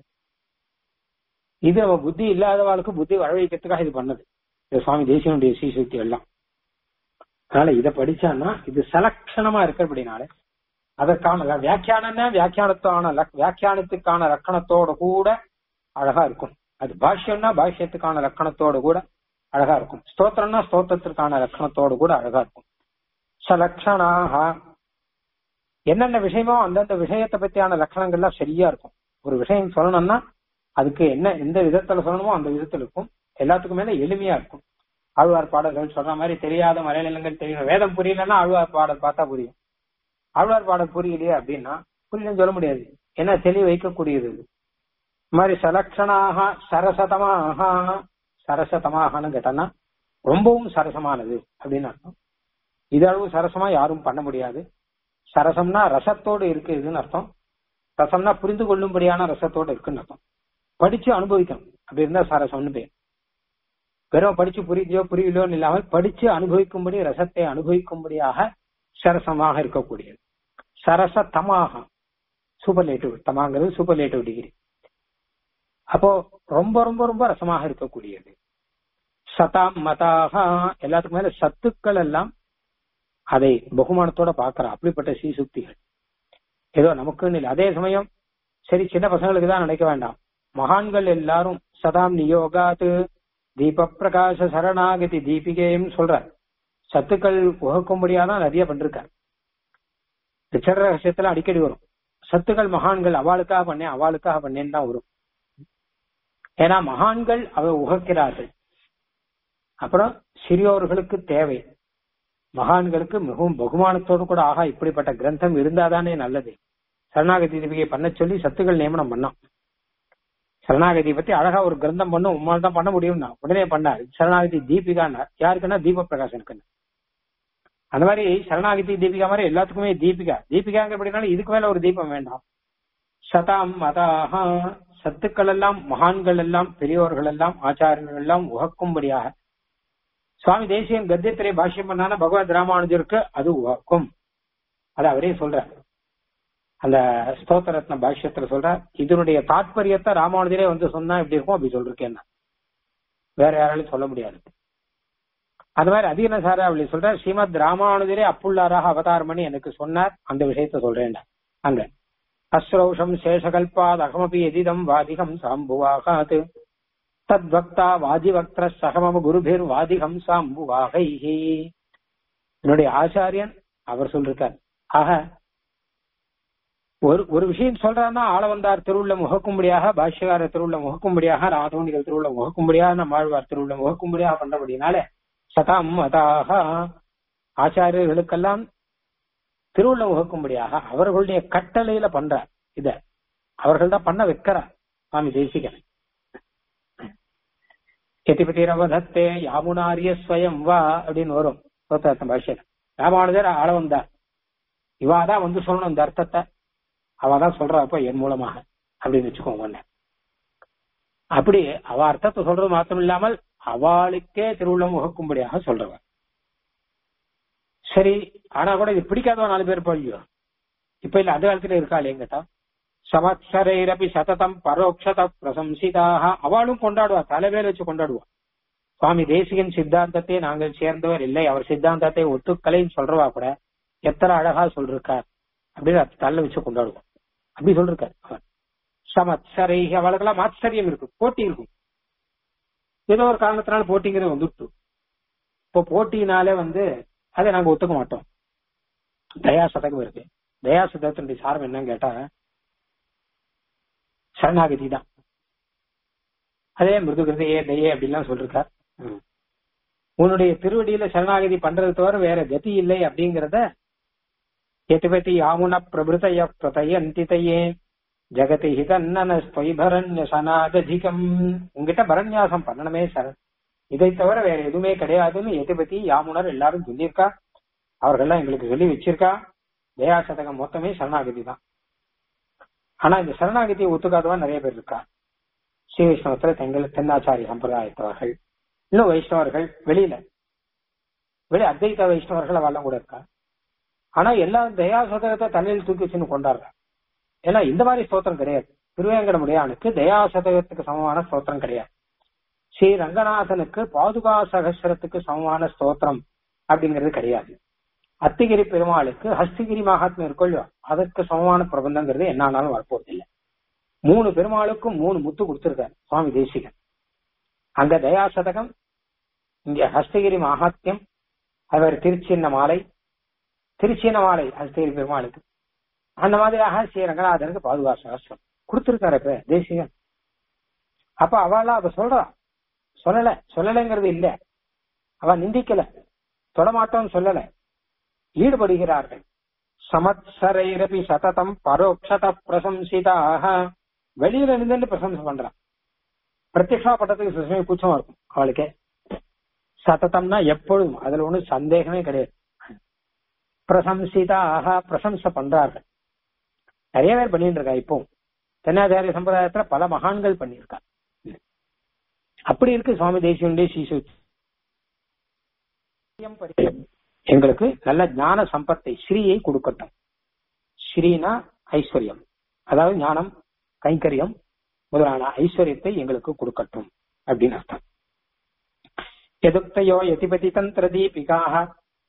இது அவ புத்தி இல்லாதவாளுக்கு புத்தி வரவைக்கிறதுக்காக இது பண்ணது இது சுவாமி தேசியனுடைய சீசக்தி எல்லாம் அதனால இதை படிச்சான்னா இது சலக்ஷணமா இருக்கிறபடினால அதற்கான வியாக்கியானம்னா வியாக்கியானத்தான வியாக்கியானத்துக்கான லக்கணத்தோட கூட அழகா இருக்கும் அது பாஷ்யம்னா பாஷ்யத்துக்கான லக்கணத்தோடு கூட அழகா இருக்கும் ஸ்தோத்திரம்னா ஸ்தோத்திரத்திற்கான லக்கணத்தோடு கூட அழகா இருக்கும் சலக்ஷனாக என்னென்ன விஷயமோ அந்தந்த விஷயத்தை பத்தியான லட்சணங்கள்லாம் சரியா இருக்கும் ஒரு விஷயம் சொல்லணும்னா அதுக்கு என்ன எந்த விதத்துல சொல்லணுமோ அந்த விதத்துல இருக்கும் எல்லாத்துக்கும் மேல எளிமையா இருக்கும் ஆழ்வார் பாடல்கள் சொல்ற மாதிரி தெரியாத மலைநிலங்கள் தெரியும் வேதம் புரியலன்னா ஆழ்வார் பாடல் பார்த்தா புரியும் ஆழ்வார் பாடல் புரியலையே அப்படின்னா புரியலன்னு சொல்ல முடியாது ஏன்னா தெளிவு வைக்கக்கூடியது இது மாதிரி சலக்ஷனாக சரசதமாக சரசதமாகனு கேட்டோம்னா ரொம்பவும் சரசமானது அப்படின்னு அர்த்தம் இது அளவு சரசமா யாரும் பண்ண முடியாது சரசம்னா ரசத்தோடு இருக்கு இதுன்னு அர்த்தம் ரசம்னா புரிந்து கொள்ளும்படியான ரசத்தோடு இருக்குன்னு அர்த்தம் படிச்சு அனுபவிக்கணும் அப்படி இருந்தா சரசம்னு பேர் வெறும் படிச்சு புரிஞ்சோ புரியலையோன்னு இல்லாமல் படிச்சு அனுபவிக்கும்படி ரசத்தை அனுபவிக்கும்படியாக சரசமாக இருக்கக்கூடியது சரச தமாக சூப்பர்லேட்டிவ் தமாங்கிறது சூப்பர்லேட்டிவ் டிகிரி அப்போ ரொம்ப ரொம்ப ரொம்ப ரசமாக இருக்கக்கூடியது சதாம் மதாக எல்லாத்துக்கும் மேல சத்துக்கள் எல்லாம் அதை பகுமானத்தோட பாக்குறா அப்படிப்பட்ட சீசுக்திகள் ஏதோ நமக்குன்னு இல்லை அதே சமயம் சரி சின்ன பசங்களுக்கு தான் நினைக்க வேண்டாம் மகான்கள் எல்லாரும் சதாம் நியோகாத்து தீப பிரகாச சரணாகதி தீபிகையும் சொல்றார் சத்துக்கள் உகக்கும்படியாதான் நிறைய பண்ணிருக்கார் பிச்சர் ரகசியத்துல அடிக்கடி வரும் சத்துக்கள் மகான்கள் அவளுக்காக பண்ணேன் அவளுக்காக பண்ணேன்னு தான் வரும் ஏன்னா மகான்கள் அவ உகக்கிறார்கள் அப்புறம் சிறியோர்களுக்கு தேவை மகான்களுக்கு மிகவும் பகுமானத்தோடு கூட ஆகா இப்படிப்பட்ட கிரந்தம் இருந்தாதானே நல்லது சரணாகதி தீபிகை பண்ண சொல்லி சத்துக்கள் நியமனம் பண்ணோம் சரணாகதி பத்தி அழகா ஒரு கிரந்தம் பண்ணும் உம்மால் தான் பண்ண முடியும்னா உடனே பண்ணார் சரணாகதி தீபிகான்னார் யாருக்குன்னா தீப பிரகாசனுக்கு அந்த மாதிரி சரணாகதி தீபிகா மாதிரி எல்லாத்துக்குமே தீபிகா தீபிகாங்க எப்படினாலும் இதுக்கு மேல ஒரு தீபம் வேண்டாம் சதாம் மதாஹா சத்துக்கள் எல்லாம் மகான்கள் எல்லாம் பெரியோர்கள் எல்லாம் ஆச்சாரியர்கள் எல்லாம் உகக்கும்படியாக சுவாமி தேசியன் கத்தியத்திலே பாஷ்யம் பண்ணான பகவத் ராமானுஜருக்கு அது உகக்கும் அது அவரே சொல்றார் அந்த ஸ்தோத்திரத்ன பாஷ்யத்துல சொல்றார் இதனுடைய தாற்பயத்தை ராமானுஜரே வந்து சொன்னா எப்படி இருக்கும் அப்படி சொல்லிருக்கேன் வேற யாராலையும் சொல்ல முடியாது அது மாதிரி அதீன சாரா அப்படி சொல்ற ஸ்ரீமத் ராமானுஜரே அப்புள்ளாராக அவதாரம் பண்ணி எனக்கு சொன்னார் அந்த விஷயத்த சொல்றேன் அங்க அஸ்ரௌஷம் சேஷகல்பாத் அகமபி எதிதம் வாதிகம் சாம்புவாகாது தத்வக்தா வாதிவக்திர சகமம குருபிர் வாதிகம் சாம்புவாகைஹி என்னுடைய ஆச்சாரியன் அவர் சொல்லிருக்கார் ஆக ஒரு ஒரு விஷயம் சொல்றாருன்னா ஆளவந்தார் திருவுள்ள முகக்கும்படியாக பாஷ்யகார திருவுள்ள முகக்கும்படியாக ராதவனிகள் திருவுள்ள முகக்கும்படியாக நம்மாழ்வார் திருவுள்ள முகக்கும்படியாக பண்றபடினால சதாம் அதாக ஆச்சாரியர்களுக்கெல்லாம் திருவுள்ள முகக்கும்படியாக அவர்களுடைய கட்டளையில பண்றார் இத அவர்கள் தான் பண்ண வைக்கிறார் சுவாமி தேசிகன் எதிபதிரவதத்தே யாமுனாரிய ஸ்வயம் வா அப்படின்னு வரும் சோத்தார்த்தம் பாஷ்யம் ராமானுஜர் ஆள வந்தார் இவாதான் வந்து சொல்லணும் இந்த அர்த்தத்தை அவதான் சொல்றா அப்ப என் மூலமாக அப்படின்னு வச்சுக்கோங்க ஒண்ணு அப்படி அவ அர்த்தத்தை சொல்றது மாத்திரம் இல்லாமல் அவளுக்கே திருவுள்ளம் முகக்கும்படியாக சொல்றவன் சரி ஆனா கூட இது பிடிக்காதவன் நாலு பேர் போலியோ இப்ப இல்ல அந்த காலத்துல இருக்காள் எங்கிட்ட சமத்சரைரபி சததம் பரோக்ஷத பிரசம்சிதாக அவளும் கொண்டாடுவா தலைவேல் வச்சு கொண்டாடுவா சுவாமி தேசிகன் சித்தாந்தத்தை நாங்கள் சேர்ந்தவர் இல்லை அவர் சித்தாந்தத்தை ஒத்துக்கலைன்னு சொல்றவா கூட எத்தனை அழகா சொல்றார் அப்படின்னு தள்ள வச்சு கொண்டாடுவோம் அப்படி சொல்றார் அவர் சமத்சரை அவளுக்கெல்லாம் ஆச்சரியம் இருக்கு போட்டி இருக்கும் ஏதோ ஒரு காரணத்தினால போட்டிங்கிறது வந்துட்டு இப்போ போட்டினாலே வந்து அதை நாங்க ஒத்துக்க மாட்டோம் தயா சதகம் இருக்கு தயா சதகத்தினுடைய சாரம் என்னன்னு கேட்டா சரணாகதி தான் அதே மிருதுகிருதையே தயே அப்படின்லாம் சொல்லிருக்கார் உன்னுடைய திருவடியில சரணாகதி பண்றது தவிர வேற கதி இல்லை அப்படிங்கறத எட்டுபத்தி யாமுன பிரபுதய பிரதயந்திதையே ஜெகதி ஹிதன்னன ஸ்வைபரண்ய சனாததிகம் உங்ககிட்ட பரண்யாசம் பண்ணணுமே சார் இதை தவிர வேற எதுவுமே கிடையாதுன்னு எட்டுபத்தி யாமுனர் எல்லாரும் சொல்லியிருக்கா அவர்கள்லாம் எங்களுக்கு சொல்லி வச்சிருக்கா தயா சதகம் மொத்தமே சரணாகதி தான் ஆனா இந்த சரணாகதியை ஒத்துக்காதவா நிறைய பேர் இருக்கா ஸ்ரீ வைஷ்ணவத்துல தெங்கள் தென்னாச்சாரிய சம்பிரதாயத்தவர்கள் இன்னும் வைஷ்ணவர்கள் வெளியில வெளி அத்வைத வைஷ்ணவர்கள் அவெல்லாம் கூட இருக்கா ஆனா எல்லா தயா சதகத்தை தலையில் தூக்கி வச்சுன்னு கொண்டாடுறாங்க ஏன்னா இந்த மாதிரி ஸ்தோத்திரம் கிடையாது திருவேங்கடமுடையானுக்கு தயா சதகத்துக்கு சமமான ஸ்தோத்திரம் கிடையாது ஸ்ரீ ரங்கநாதனுக்கு பாதுகா சகஸ்ரத்துக்கு சமமான ஸ்தோத்திரம் அப்படிங்கிறது கிடையாது அத்திகிரி பெருமாளுக்கு ஹஸ்திகிரி மகாத்மியம் இருக்கொள்ளோ அதற்கு சமமான பிரபந்தங்கிறது என்னானாலும் வரப்போறது இல்லை மூணு பெருமாளுக்கும் மூணு முத்து கொடுத்திருக்காரு சுவாமி தேசிகன் அங்க தயா சதகம் இங்க ஹஸ்தகிரி மகாத்மியம் அவர் திருச்சின்ன மாலை திருச்சின்ன மாலை ஹஸ்தகிரி பெருமாளுக்கு அந்த மாதிரியாக ஸ்ரீ ரங்கநாதனுக்கு பாதுகா சகஸ்ரம் கொடுத்திருக்காரு இப்ப தேசிகன் அப்ப அவளா அவ சொல்றா சொல்லல சொல்லலைங்கிறது இல்ல அவ நிந்திக்கல தொடமாட்டோம் சொல்லல ஈடுபடுகிறார்கள் சமத்சரைரபி சததம் பரோக்ஷத பிரசம்சிதாக வெளியில இருந்து பிரசம்சை பண்றான் பிரத்யக்ஷா பட்டத்துக்கு சில கூச்சமா இருக்கும் அவளுக்கே சததம்னா எப்பொழுதும் அதுல ஒண்ணும் சந்தேகமே கிடையாது பிரசம்சிதாக பிரசம்சை பண்றார்கள் நிறைய பேர் பண்ணிட்டு இருக்கா இப்போ தென்னாச்சாரிய சம்பிரதாயத்துல பல மகான்கள் பண்ணியிருக்கா அப்படி இருக்கு சுவாமி தேசியனுடைய சீசு எங்களுக்கு நல்ல ஞான சம்பத்தை ஸ்ரீயை கொடுக்கட்டும் ஸ்ரீனா ஐஸ்வர்யம் அதாவது ஞானம் கைங்கரியம் முதலான ஐஸ்வர்யத்தை எங்களுக்கு கொடுக்கட்டும் அப்படின்னு அர்த்தம் எதுக்தையோ எதிபதி தந்திர தீபிகாக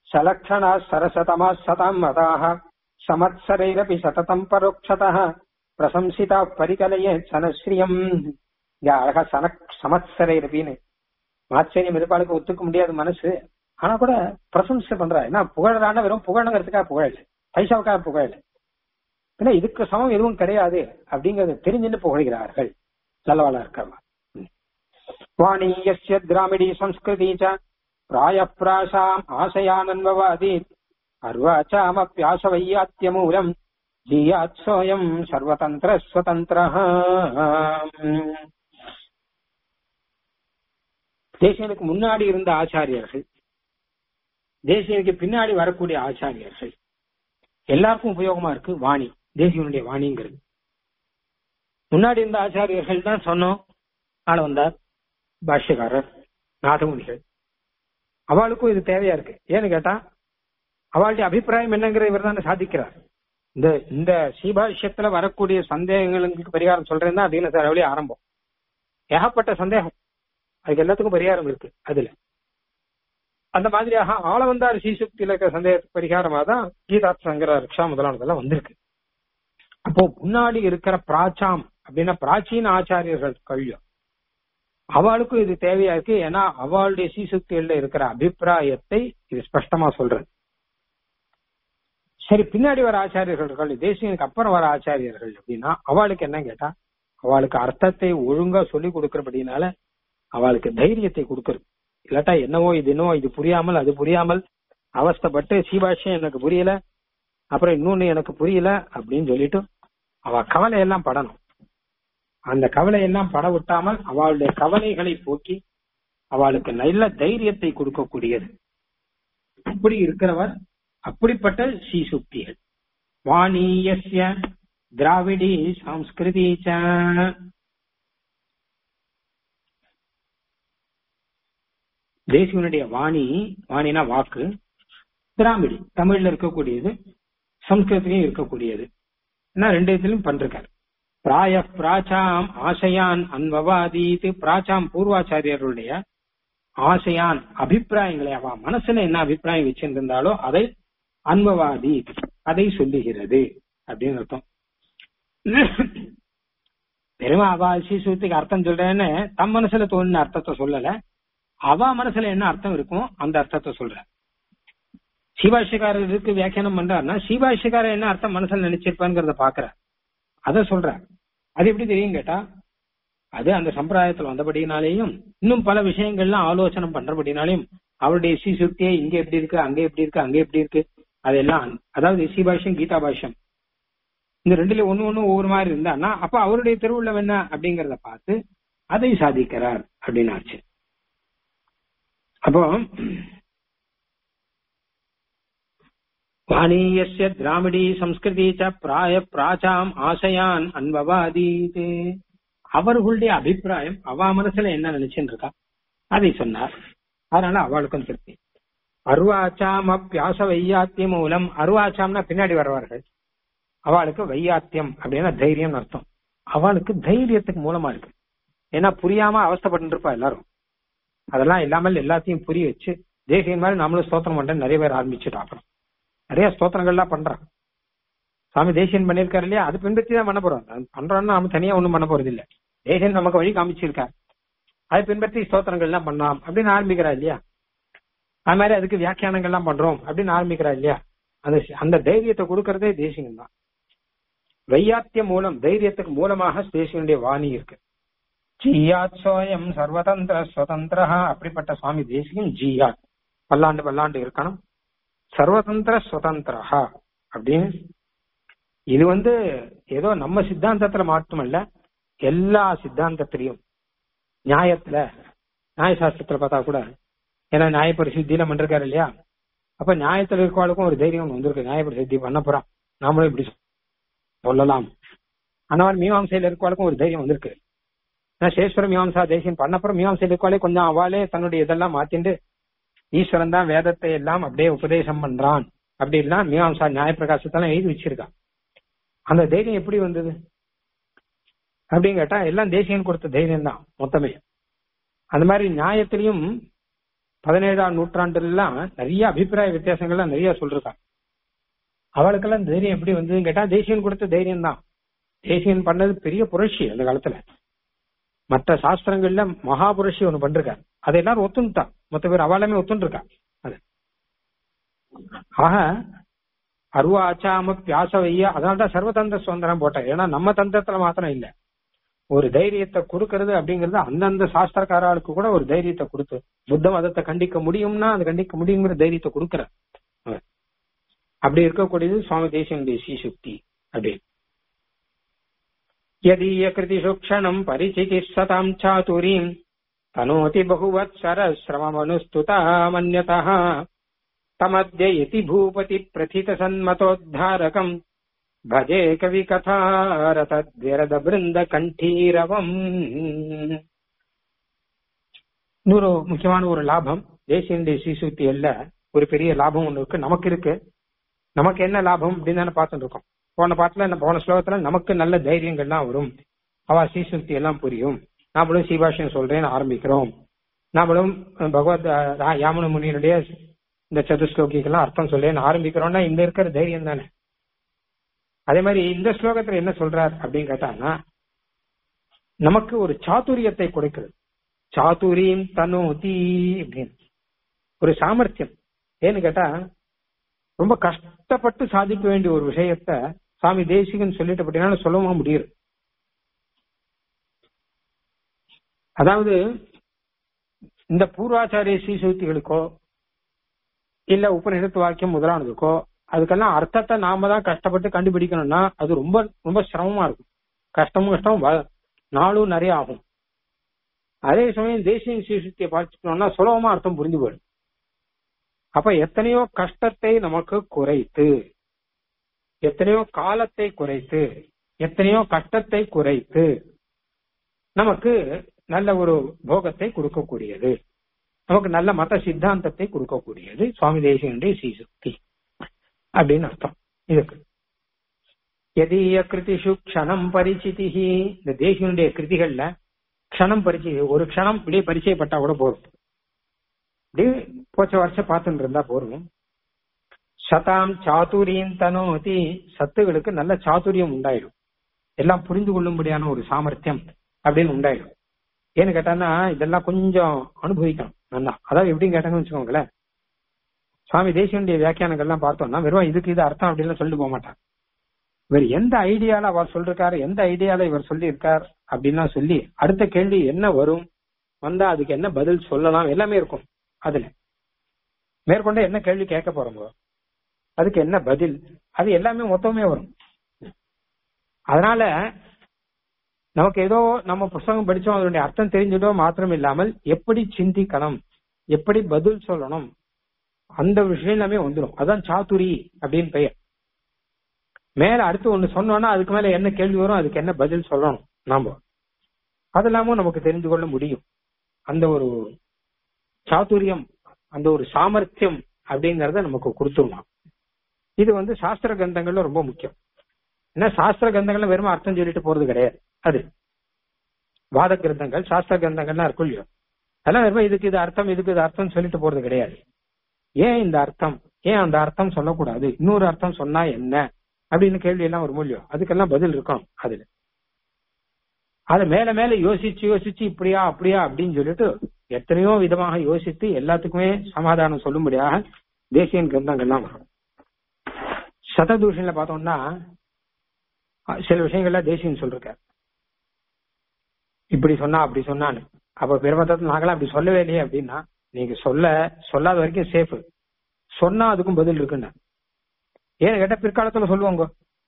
சலக்ஷணா சரசதமா சதம் மதாக சமத்சரைரபி சததம் பரோக்ஷத பிரசம்சிதா பரிகலைய சனஸ்ரீயம் இங்க அழகா சன சமத்சரை அப்படின்னு ஆச்சரியம் இருப்பாளுக்கு ஒத்துக்க முடியாத மனசு ஆனா கூட பிரசம்சை பண்றா ஏன்னா புகழறான வெறும் புகழங்கிறதுக்காக புகழ் பைசாவுக்காக புகழ் ஏன்னா இதுக்கு சமம் எதுவும் கிடையாது அப்படிங்கறத தெரிஞ்சுன்னு புகழ்கிறார்கள் நல்லவாளா இருக்கவா வாணியஸ்ய திராமிடி சம்ஸ்கிருதி ச பிராயப்பிராசாம் ஆசையானன்வவாதி அர்வாச்சாமப்பியாச வையாத்தியமூலம் ஜீயாத் சோயம் சர்வதந்திர ஸ்வதந்திர தேசியனுக்கு முன்னாடி இருந்த ஆச்சாரியர்கள் தேசியனுக்கு பின்னாடி வரக்கூடிய ஆச்சாரியர்கள் எல்லாருக்கும் உபயோகமா இருக்கு வாணி தேசியனுடைய வாணிங்கிறது முன்னாடி இருந்த ஆச்சாரியர்கள் தான் சொன்னோம் ஆள வந்தார் பாஷ்யக்காரர் நாதமுனிகள் அவளுக்கும் இது தேவையா இருக்கு ஏன்னு கேட்டா அவளுடைய அபிப்பிராயம் என்னங்கிற இவர் தானே சாதிக்கிறார் இந்த இந்த சீபாஷ்யத்துல வரக்கூடிய சந்தேகங்களுக்கு பரிகாரம் சொல்றேன்னா அதிக சார் ஆரம்பம் ஏகப்பட்ட சந்தேகம் அதுக்கு எல்லாத்துக்கும் பரிகாரம் இருக்கு அதுல அந்த மாதிரியாக ஆள வந்தார் சீசுக்தியில இருக்க சந்தேகத்துக்கு பரிகாரமா தான் கீதாத்சங்கிற ரிக்ஷா முதலானதெல்லாம் வந்திருக்கு அப்போ முன்னாடி இருக்கிற பிராச்சாம் அப்படின்னா பிராச்சீன ஆச்சாரியர்கள் கல்யம் அவளுக்கும் இது தேவையா இருக்கு ஏன்னா அவளுடைய சீசுக்திகள்ல இருக்கிற அபிப்பிராயத்தை இது ஸ்பஷ்டமா சொல்றது சரி பின்னாடி வர ஆச்சாரியர்கள் தேசியனுக்கு அப்புறம் வர ஆச்சாரியர்கள் அப்படின்னா அவளுக்கு என்ன கேட்டா அவளுக்கு அர்த்தத்தை ஒழுங்கா சொல்லி கொடுக்கறபடினால அவளுக்கு தைரியத்தை கொடுக்கறது இல்லாட்டா என்னவோ இது என்னவோ இது புரியாமல் அது புரியாமல் அவஸ்தப்பட்டு சீபாஷம் எனக்கு புரியல அப்புறம் இன்னொன்னு எனக்கு புரியல அப்படின்னு சொல்லிட்டு அவ கவலை எல்லாம் படணும் அந்த கவலை எல்லாம் பட விட்டாமல் அவளுடைய கவலைகளை போக்கி அவளுக்கு நல்ல தைரியத்தை கொடுக்கக்கூடியது அப்படி இருக்கிறவர் அப்படிப்பட்ட ஸ்ரீசுக்திகள் வாணியஸ்ய திராவிடி சம்ஸ்கிருதி தேசியனுடைய வாணி வாணினா வாக்கு திராமிடி தமிழ்ல இருக்கக்கூடியது சம்ஸ்கிருத்திலையும் இருக்கக்கூடியது ரெண்டு இதுலயும் பண்றாரு பிராய பிராச்சாம் ஆசையான் அன்பவாதீத்து பிராச்சாம் பூர்வாச்சாரியருடைய ஆசையான் அபிப்பிராயங்களை அவ மனசுல என்ன அபிப்பிராயம் வச்சிருந்தாலோ அதை அன்பவாதி அதை சொல்லுகிறது அப்படின்னு அர்த்தம் பெருமா அவ சீசுத்துக்கு அர்த்தம் சொல்றேன்னு தம் மனசுல தோணின அர்த்தத்தை சொல்லல அவ மனசுல என்ன அர்த்தம் இருக்கும் அந்த அர்த்தத்தை சொல்ற சிவாஷிகாரருக்கு வியாக்கியானம் பண்றாருன்னா சிவாஷிகாரர் என்ன அர்த்தம் மனசுல நினைச்சிருப்பாங்கிறத பாக்குற அத சொல்ற அது எப்படி தெரியும் கேட்டா அது அந்த சம்பிரதாயத்துல வந்தபடினாலேயும் இன்னும் பல விஷயங்கள்லாம் ஆலோசனை பண்றபடினாலையும் அவருடைய சீசுக்தியே இங்க எப்படி இருக்கு அங்க எப்படி இருக்கு அங்க எப்படி இருக்கு அதெல்லாம் அதாவது சி பாஷ்யம் கீதா பாஷ்யம் இந்த ரெண்டுல ஒண்ணு ஒண்ணு ஒவ்வொரு மாதிரி இருந்தான்னா அப்ப அவருடைய திருவுள்ள என்ன அப்படிங்கறத பார்த்து அதை சாதிக்கிறார் அப்படின்னு ஆச்சு அப்போ வாணியஸ்ய திராமிடி சம்ஸ்கிருதி ச பிராய பிராச்சாம் ஆசையான் அன்பவாதீதே அவர்களுடைய அபிப்பிராயம் அவ மனசுல என்ன நினைச்சுட்டு இருக்கா அதை சொன்னார் அதனால அவளுக்கும் திருப்தி அருவாச்சாம் அப்பியாச வையாத்தியம் மூலம் அருவாச்சாம்னா பின்னாடி வருவார்கள் அவளுக்கு வையாத்தியம் அப்படின்னா தைரியம் அர்த்தம் அவளுக்கு தைரியத்துக்கு மூலமா இருக்கு ஏன்னா புரியாம அவஸ்தப்பட்டு இருப்பா எல்லாரும் அதெல்லாம் இல்லாமல் எல்லாத்தையும் புரிய வச்சு தேசியம் மாதிரி நம்மளும் ஸ்தோத்திரம் பண்றேன் நிறைய பேர் ஆரம்பிச்சுட்டு அப்புறம் நிறைய ஸ்தோத்திரங்கள்லாம் பண்றான் சுவாமி தேசியன் பண்ணிருக்காரு இல்லையா அது பின்பற்றி தான் பண்ண போறோம் பண்றோம்னா நம்ம தனியா ஒண்ணும் பண்ண போறது இல்ல தேசியன் நமக்கு வழி காமிச்சிருக்காரு அதை பின்பற்றி ஸ்தோத்திரங்கள்லாம் பண்ணலாம் அப்படின்னு ஆரம்பிக்கிறா இல்லையா அது மாதிரி அதுக்கு வியாக்கியானங்கள்லாம் பண்றோம் அப்படின்னு ஆரம்பிக்கிறா இல்லையா அந்த அந்த தைரியத்தை கொடுக்கறதே தேசியம் தான் வையாத்திய மூலம் தைரியத்துக்கு மூலமாக தேசியனுடைய வாணி இருக்கு ஜியாத் சோயம் சர்வதந்திர சுதந்திர அப்படிப்பட்ட சுவாமி தேசியம் ஜியாத் பல்லாண்டு பல்லாண்டு இருக்கணும் சர்வதந்திர சுதந்திரா அப்படின்னு இது வந்து ஏதோ நம்ம சித்தாந்தத்துல மட்டுமல்ல எல்லா சித்தாந்தத்திலையும் நியாயத்துல நியாயசாஸ்திரத்துல பார்த்தா கூட ஏன்னா நியாய பரிசுத்தியில பண்ணிருக்காரு இல்லையா அப்ப நியாயத்துல இருக்கவாளுக்கும் ஒரு தைரியம் வந்திருக்கு நியாய பரிசுத்தி பண்ண போறான் நாமளும் இப்படி சொல்லலாம் அந்த மாதிரி மீமாசையில இருக்கவாளுக்கும் ஒரு தைரியம் வந்திருக்கு ஏன்னா சேஸ்வர மீமாசா தேசியம் பண்ணப்புறம் மீமாசையில் இருக்கவாளே கொஞ்சம் அவளே தன்னுடைய இதெல்லாம் மாத்திண்டு ஈஸ்வரன் தான் வேதத்தை எல்லாம் அப்படியே உபதேசம் பண்றான் அப்படின்லாம் மீமாசா நியாய பிரகாசத்தெல்லாம் எழுதி வச்சிருக்கான் அந்த தைரியம் எப்படி வந்தது அப்படின்னு கேட்டா எல்லாம் தேசியம் கொடுத்த தைரியம் தான் மொத்தமே அந்த மாதிரி நியாயத்திலையும் பதினேழாம் நூற்றாண்டுல எல்லாம் நிறைய அபிப்பிராய வித்தியாசங்கள்லாம் நிறைய சொல்றாங்க அவளுக்கெல்லாம் தைரியம் எப்படி வந்ததுன்னு கேட்டா தேசியம் கொடுத்த தைரியம் தான் தேசியன் பண்ணது பெரிய புரட்சி அந்த காலத்துல மற்ற சாஸ்திரங்கள்ல மகா புரட்சி ஒண்ணு பண்றாரு அதை எல்லாரும் ஒத்துண்டா மொத்த பேர் அவளுமே ஒத்துண்டிருக்கா அது ஆக அருவாச்சாம வியாசவைய அதனால்தான் சர்வதந்திர சுதந்திரம் போட்டேன் ஏன்னா நம்ம தந்திரத்துல மாத்திரம் இல்ல ஒரு தைரியத்தை கொடுக்கறது அப்படிங்கறது அந்தந்த சாஸ்திரக்காரர்களுக்கு கூட ஒரு தைரியத்தை கொடுத்து புத்த மதத்தை கண்டிக்க முடியும்னா அது கண்டிக்க முடியுங்கிற தைரியத்தை கொடுக்கற அவர். அப்படி இருக்கக்கூடியது சுவாமி தேசியனுடைய ஸ்ரீசுக்தி அப்படி यदीय कृतिषुक्षणम् परिचितिः सताम् चातुरीम् तनोति बहुवत्सरश्रममनुस्तुता मन्यतः तमद्य इति भूपति प्रथितसन्मतोद्धारकम् भजे कविकथारतद्विरद बृन्द கண்டீரவம் இன்னொரு முக்கியமான ஒரு லாபம் தேசியனுடைய சீசுத்தியல்ல ஒரு பெரிய லாபம் ஒண்ணு இருக்கு நமக்கு இருக்கு நமக்கு என்ன லாபம் அப்படின்னு தானே பார்த்துட்டு இருக்கோம் போன பாட்டுல இந்த போன ஸ்லோகத்துல நமக்கு நல்ல தைரியங்கள்லாம் வரும் அவ சீசுக்தி எல்லாம் புரியும் நாமளும் சீபாஷம் சொல்றேன்னு ஆரம்பிக்கிறோம் நாமளும் பகவத் ரா- யாமுன முனியினுடைய இந்த சதுஸ்லோகிக்கெல்லாம் அர்த்தம் சொல்றேன்னு ஆரம்பிக்கிறோம்னா இந்த இருக்கிற தைரியம் தானே அதே மாதிரி இந்த ஸ்லோகத்துல என்ன சொல்றார் அப்படின்னு கேட்டாங்கன்னா நமக்கு ஒரு சாதுரியத்தை கொடுக்கிறது சாதுரியம் தனோதி அப்படின்னு ஒரு சாமர்த்தியம் ஏன்னு கேட்டா ரொம்ப கஷ்டப்பட்டு சாதிக்க வேண்டிய ஒரு விஷயத்த சாமி தேசிகன் சொல்லிட்டு அப்படின்னா சொல்லவும் முடியுது அதாவது இந்த பூர்வாச்சாரிய ஸ்ரீசூத்திகளுக்கோ இல்ல உபநிஷத்து வாக்கியம் முதலானதுக்கோ அதுக்கெல்லாம் அர்த்தத்தை நாம தான் கஷ்டப்பட்டு கண்டுபிடிக்கணும்னா அது ரொம்ப ரொம்ப சிரமமா இருக்கும் கஷ்டமும் கஷ்டம் வ- நாளும் நிறைய ஆகும் அதே சமயம் தேசிய ஸ்ரீசுத்தியை பார்த்துக்கணும்னா சுலபமா அர்த்தம் புரிஞ்சு போயிடும் அப்ப எத்தனையோ கஷ்டத்தை நமக்கு குறைத்து எத்தனையோ காலத்தை குறைத்து எத்தனையோ கஷ்டத்தை குறைத்து நமக்கு நல்ல ஒரு போகத்தை கொடுக்கக்கூடியது நமக்கு நல்ல மத சித்தாந்தத்தை கொடுக்கக்கூடியது சுவாமி தேசியனுடைய ஸ்ரீசுக்தி அப்படின்னு அர்த்தம் இதுக்கு எதீய கிருதிஷு க்ஷணம் பரிச்சிதிஹி இந்த தேசியனுடைய கிருதிகள்ல க்ஷணம் பரிச்சை ஒரு க்ஷணம் இப்படியே பரிச்சயப்பட்டா கூட போதும் அப்படியே போச்ச வருஷம் பார்த்துட்டு இருந்தா போதும் சதாம் சாதுரியம் தனோதி சத்துகளுக்கு நல்ல சாதுரியம் உண்டாயிடும் எல்லாம் புரிந்து கொள்ளும்படியான ஒரு சாமர்த்தியம் அப்படின்னு உண்டாயிடும் ஏன்னு கேட்டான்னா இதெல்லாம் கொஞ்சம் அனுபவிக்கணும் நல்லா அதாவது எப்படின்னு கேட்டாங்கன்னு வச்சுக்கோங்களேன் சுவாமி தேசியனுடைய வியாக்கியானங்கள்லாம் பார்த்தோம்னா வெறும் இதுக்கு இது அர்த்தம் அப்படின்னு சொல்லிட்டு போக மாட்டாங்க இவர் எந்த ஐடியால அவர் சொல்றாரு எந்த ஐடியால இவர் சொல்லி இருக்கார் அப்படின்லாம் சொல்லி அடுத்த கேள்வி என்ன வரும் வந்தா அதுக்கு என்ன பதில் சொல்லலாம் எல்லாமே இருக்கும் அதுல மேற்கொண்டு என்ன கேள்வி கேட்க போறோமோ அதுக்கு என்ன பதில் அது எல்லாமே மொத்தமே வரும் அதனால நமக்கு ஏதோ நம்ம புஸ்தகம் படிச்சோம் அதனுடைய அர்த்தம் தெரிஞ்சதோ மாத்திரம் இல்லாமல் எப்படி சிந்திக்கணும் எப்படி பதில் சொல்லணும் அந்த விஷயம் எல்லாமே வந்துடும் அதான் சாத்துரி அப்படின்னு பெயர் மேல அடுத்து ஒண்ணு சொன்னோம்னா அதுக்கு மேல என்ன கேள்வி வரும் அதுக்கு என்ன பதில் சொல்லணும் நாம அதெல்லாமும் நமக்கு தெரிந்து கொள்ள முடியும் அந்த ஒரு சாதுரியம் அந்த ஒரு சாமர்த்தியம் அப்படிங்கறத நமக்கு கொடுத்துருவான் இது வந்து சாஸ்திர கிரந்தங்கள்ல ரொம்ப முக்கியம் ஏன்னா சாஸ்திர கிரந்தங்கள்ல வெறும் அர்த்தம் சொல்லிட்டு போறது கிடையாது அது வாத கிரந்தங்கள் சாஸ்திர கிரந்தங்கள்லாம் இருக்கும் இல்லையோ அதெல்லாம் வெறும் இதுக்கு இது அர்த்தம் இதுக்கு இது அர்த்தம் சொல்லிட்டு போறது கிடையாது ஏன் இந்த அர்த்தம் ஏன் அந்த அர்த்தம் சொல்லக்கூடாது இன்னொரு அர்த்தம் சொன்னா என்ன அப்படின்னு கேள்வி எல்லாம் ஒரு மூலியம் அதுக்கெல்லாம் பதில் இருக்கணும் அதுல அது மேல மேல யோசிச்சு யோசிச்சு இப்படியா அப்படியா அப்படின்னு சொல்லிட்டு எத்தனையோ விதமாக யோசித்து எல்லாத்துக்குமே சமாதானம் சொல்லும்படியாக தேசியன் கிரந்தங்கள்லாம் வரும் சததூஷன்ல பார்த்தோம்னா அஹ், சில விஷயங்கள்ல தேசியன் சொல்லிருக்காரு இப்படி சொன்னா அப்படி சொன்னான்னு அப்ப பெருமத்தத்தில் நாங்களாம் அப்படி சொல்லவே இல்லையே அப்படின்னா நீங்க சொல்ல சொல்லாத வரைக்கும் சேஃப் சொன்னா அதுக்கும் பதில் இருக்குன்னு ஏன்னு கேட்டா பிற்காலத்துல சொல்லுவாங்க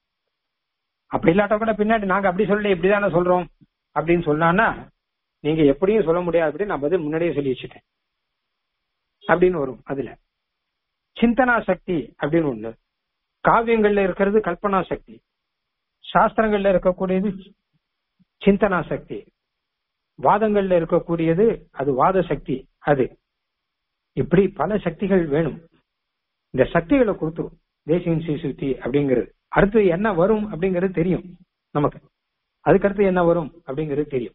அப்படி இல்லாட்ட கூட பின்னாடி நாங்க அப்படி சொல்லல இப்படிதானே சொல்றோம் அப்படின்னு சொன்னான்னா நீங்க எப்படியும் சொல்ல முடியாது அப்படின்னு நான் பதில் முன்னாடியே சொல்லி வச்சுட்டேன் அப்படின்னு வரும் அதுல சிந்தனா சக்தி அப்படின்னு ஒண்ணு காவியங்கள்ல இருக்கிறது கல்பனா சக்தி சாஸ்திரங்கள்ல இருக்கக்கூடியது சிந்தனா சக்தி வாதங்கள்ல இருக்கக்கூடியது அது வாத சக்தி அது இப்படி பல சக்திகள் வேணும் இந்த சக்திகளை கொடுத்துரும் தேசியம் சீசுத்தி அப்படிங்கிறது அடுத்து என்ன வரும் அப்படிங்கிறது தெரியும் நமக்கு அதுக்கடுத்து என்ன வரும் அப்படிங்கிறது தெரியும்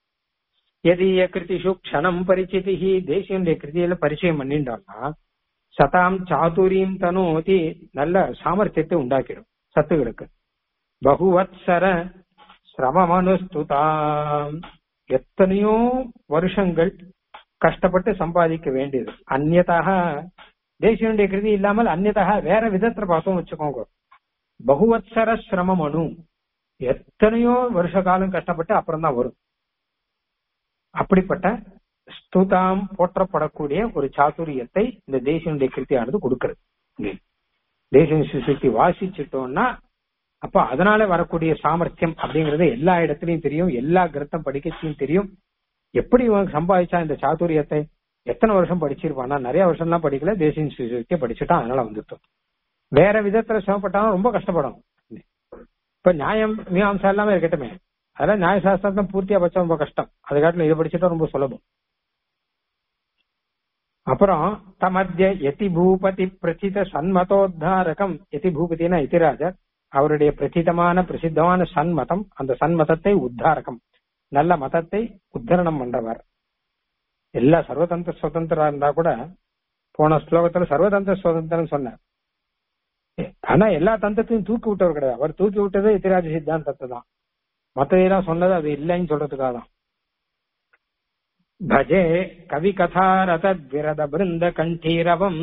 எதிய கிருதிஷு க்ஷணம் பரிச்சிதிஹி தேசியனுடைய கிருதியில பரிச்சயம் பண்ணிட்டோம்னா சதாம் சாதுரியம் தனோதி நல்ல சாமர்த்தியத்தை உண்டாக்கிடும் சத்துகளுக்கு பகுவத்சர சிரமமனுஸ்துதாம் எத்தனையோ வருஷங்கள் கஷ்டப்பட்டு சம்பாதிக்க வேண்டியது அந்நதாக தேசியனுடைய கிருதி இல்லாமல் அந்நதாக வேற விதத்துல பார்த்தோம் வச்சுக்கோங்க பகுவத்சர சிரமம் அணு எத்தனையோ வருஷ காலம் கஷ்டப்பட்டு அப்புறம் தான் வரும் அப்படிப்பட்ட ஸ்துதாம் போற்றப்படக்கூடிய ஒரு சாதுரியத்தை இந்த தேசியனுடைய கிருத்தியானது கொடுக்கிறது இங்கே. தேசிய சுசுக்தி வாசிச்சுட்டோம்னா அப்ப அதனால வரக்கூடிய சாமர்த்தியம் அப்படிங்கறது எல்லா இடத்துலயும் தெரியும் எல்லா கிரத்தம் படிக்கச்சியும் தெரியும் எப்படி இவன் சம்பாதிச்சா இந்த சாதுரியத்தை எத்தனை வருஷம் படிச்சிருப்பானா நிறைய வருஷம்லாம் படிக்கல தேசிய சுசுக்தியை படிச்சுட்டான் அதனால வந்துட்டோம் வேற விதத்துல சிரமப்பட்டாலும் ரொம்ப கஷ்டப்படும் இப்ப நியாயம் மீமாம்சா எல்லாமே இருக்கட்டுமே அதெல்லாம் நியாயசாஸ்திரத்தை பூர்த்தியா பச்சா ரொம்ப கஷ்டம் அது காட்டிலும் இதை படிச்சுட்டா ரொம்ப சுலபம் அப்புறம் தமத்திய யதி பூபதி பிரசித சன்மதோத்தாரகம் யதி பூபதினா இத்திராஜர் அவருடைய பிரசிதமான பிரசித்தமான சன்மதம் அந்த சன்மதத்தை உத்தாரகம் நல்ல மதத்தை உத்தரணம் பண்றவர் எல்லா சர்வதந்திர சுதந்திரா இருந்தா கூட போன ஸ்லோகத்துல சர்வதந்திர சுதந்திரம் சொன்னார் ஆனா எல்லா தந்தத்தையும் தூக்கி விட்டவர் கிடையாது அவர் தூக்கி விட்டது இத்திராஜ சித்தாந்தத்தை தான் மத்ததெல்லாம் சொன்னது அது இல்லைன்னு சொல்றதுக்காக தான் பஜே கவி கதாரத விரத பிருந்த கண்டீரவம்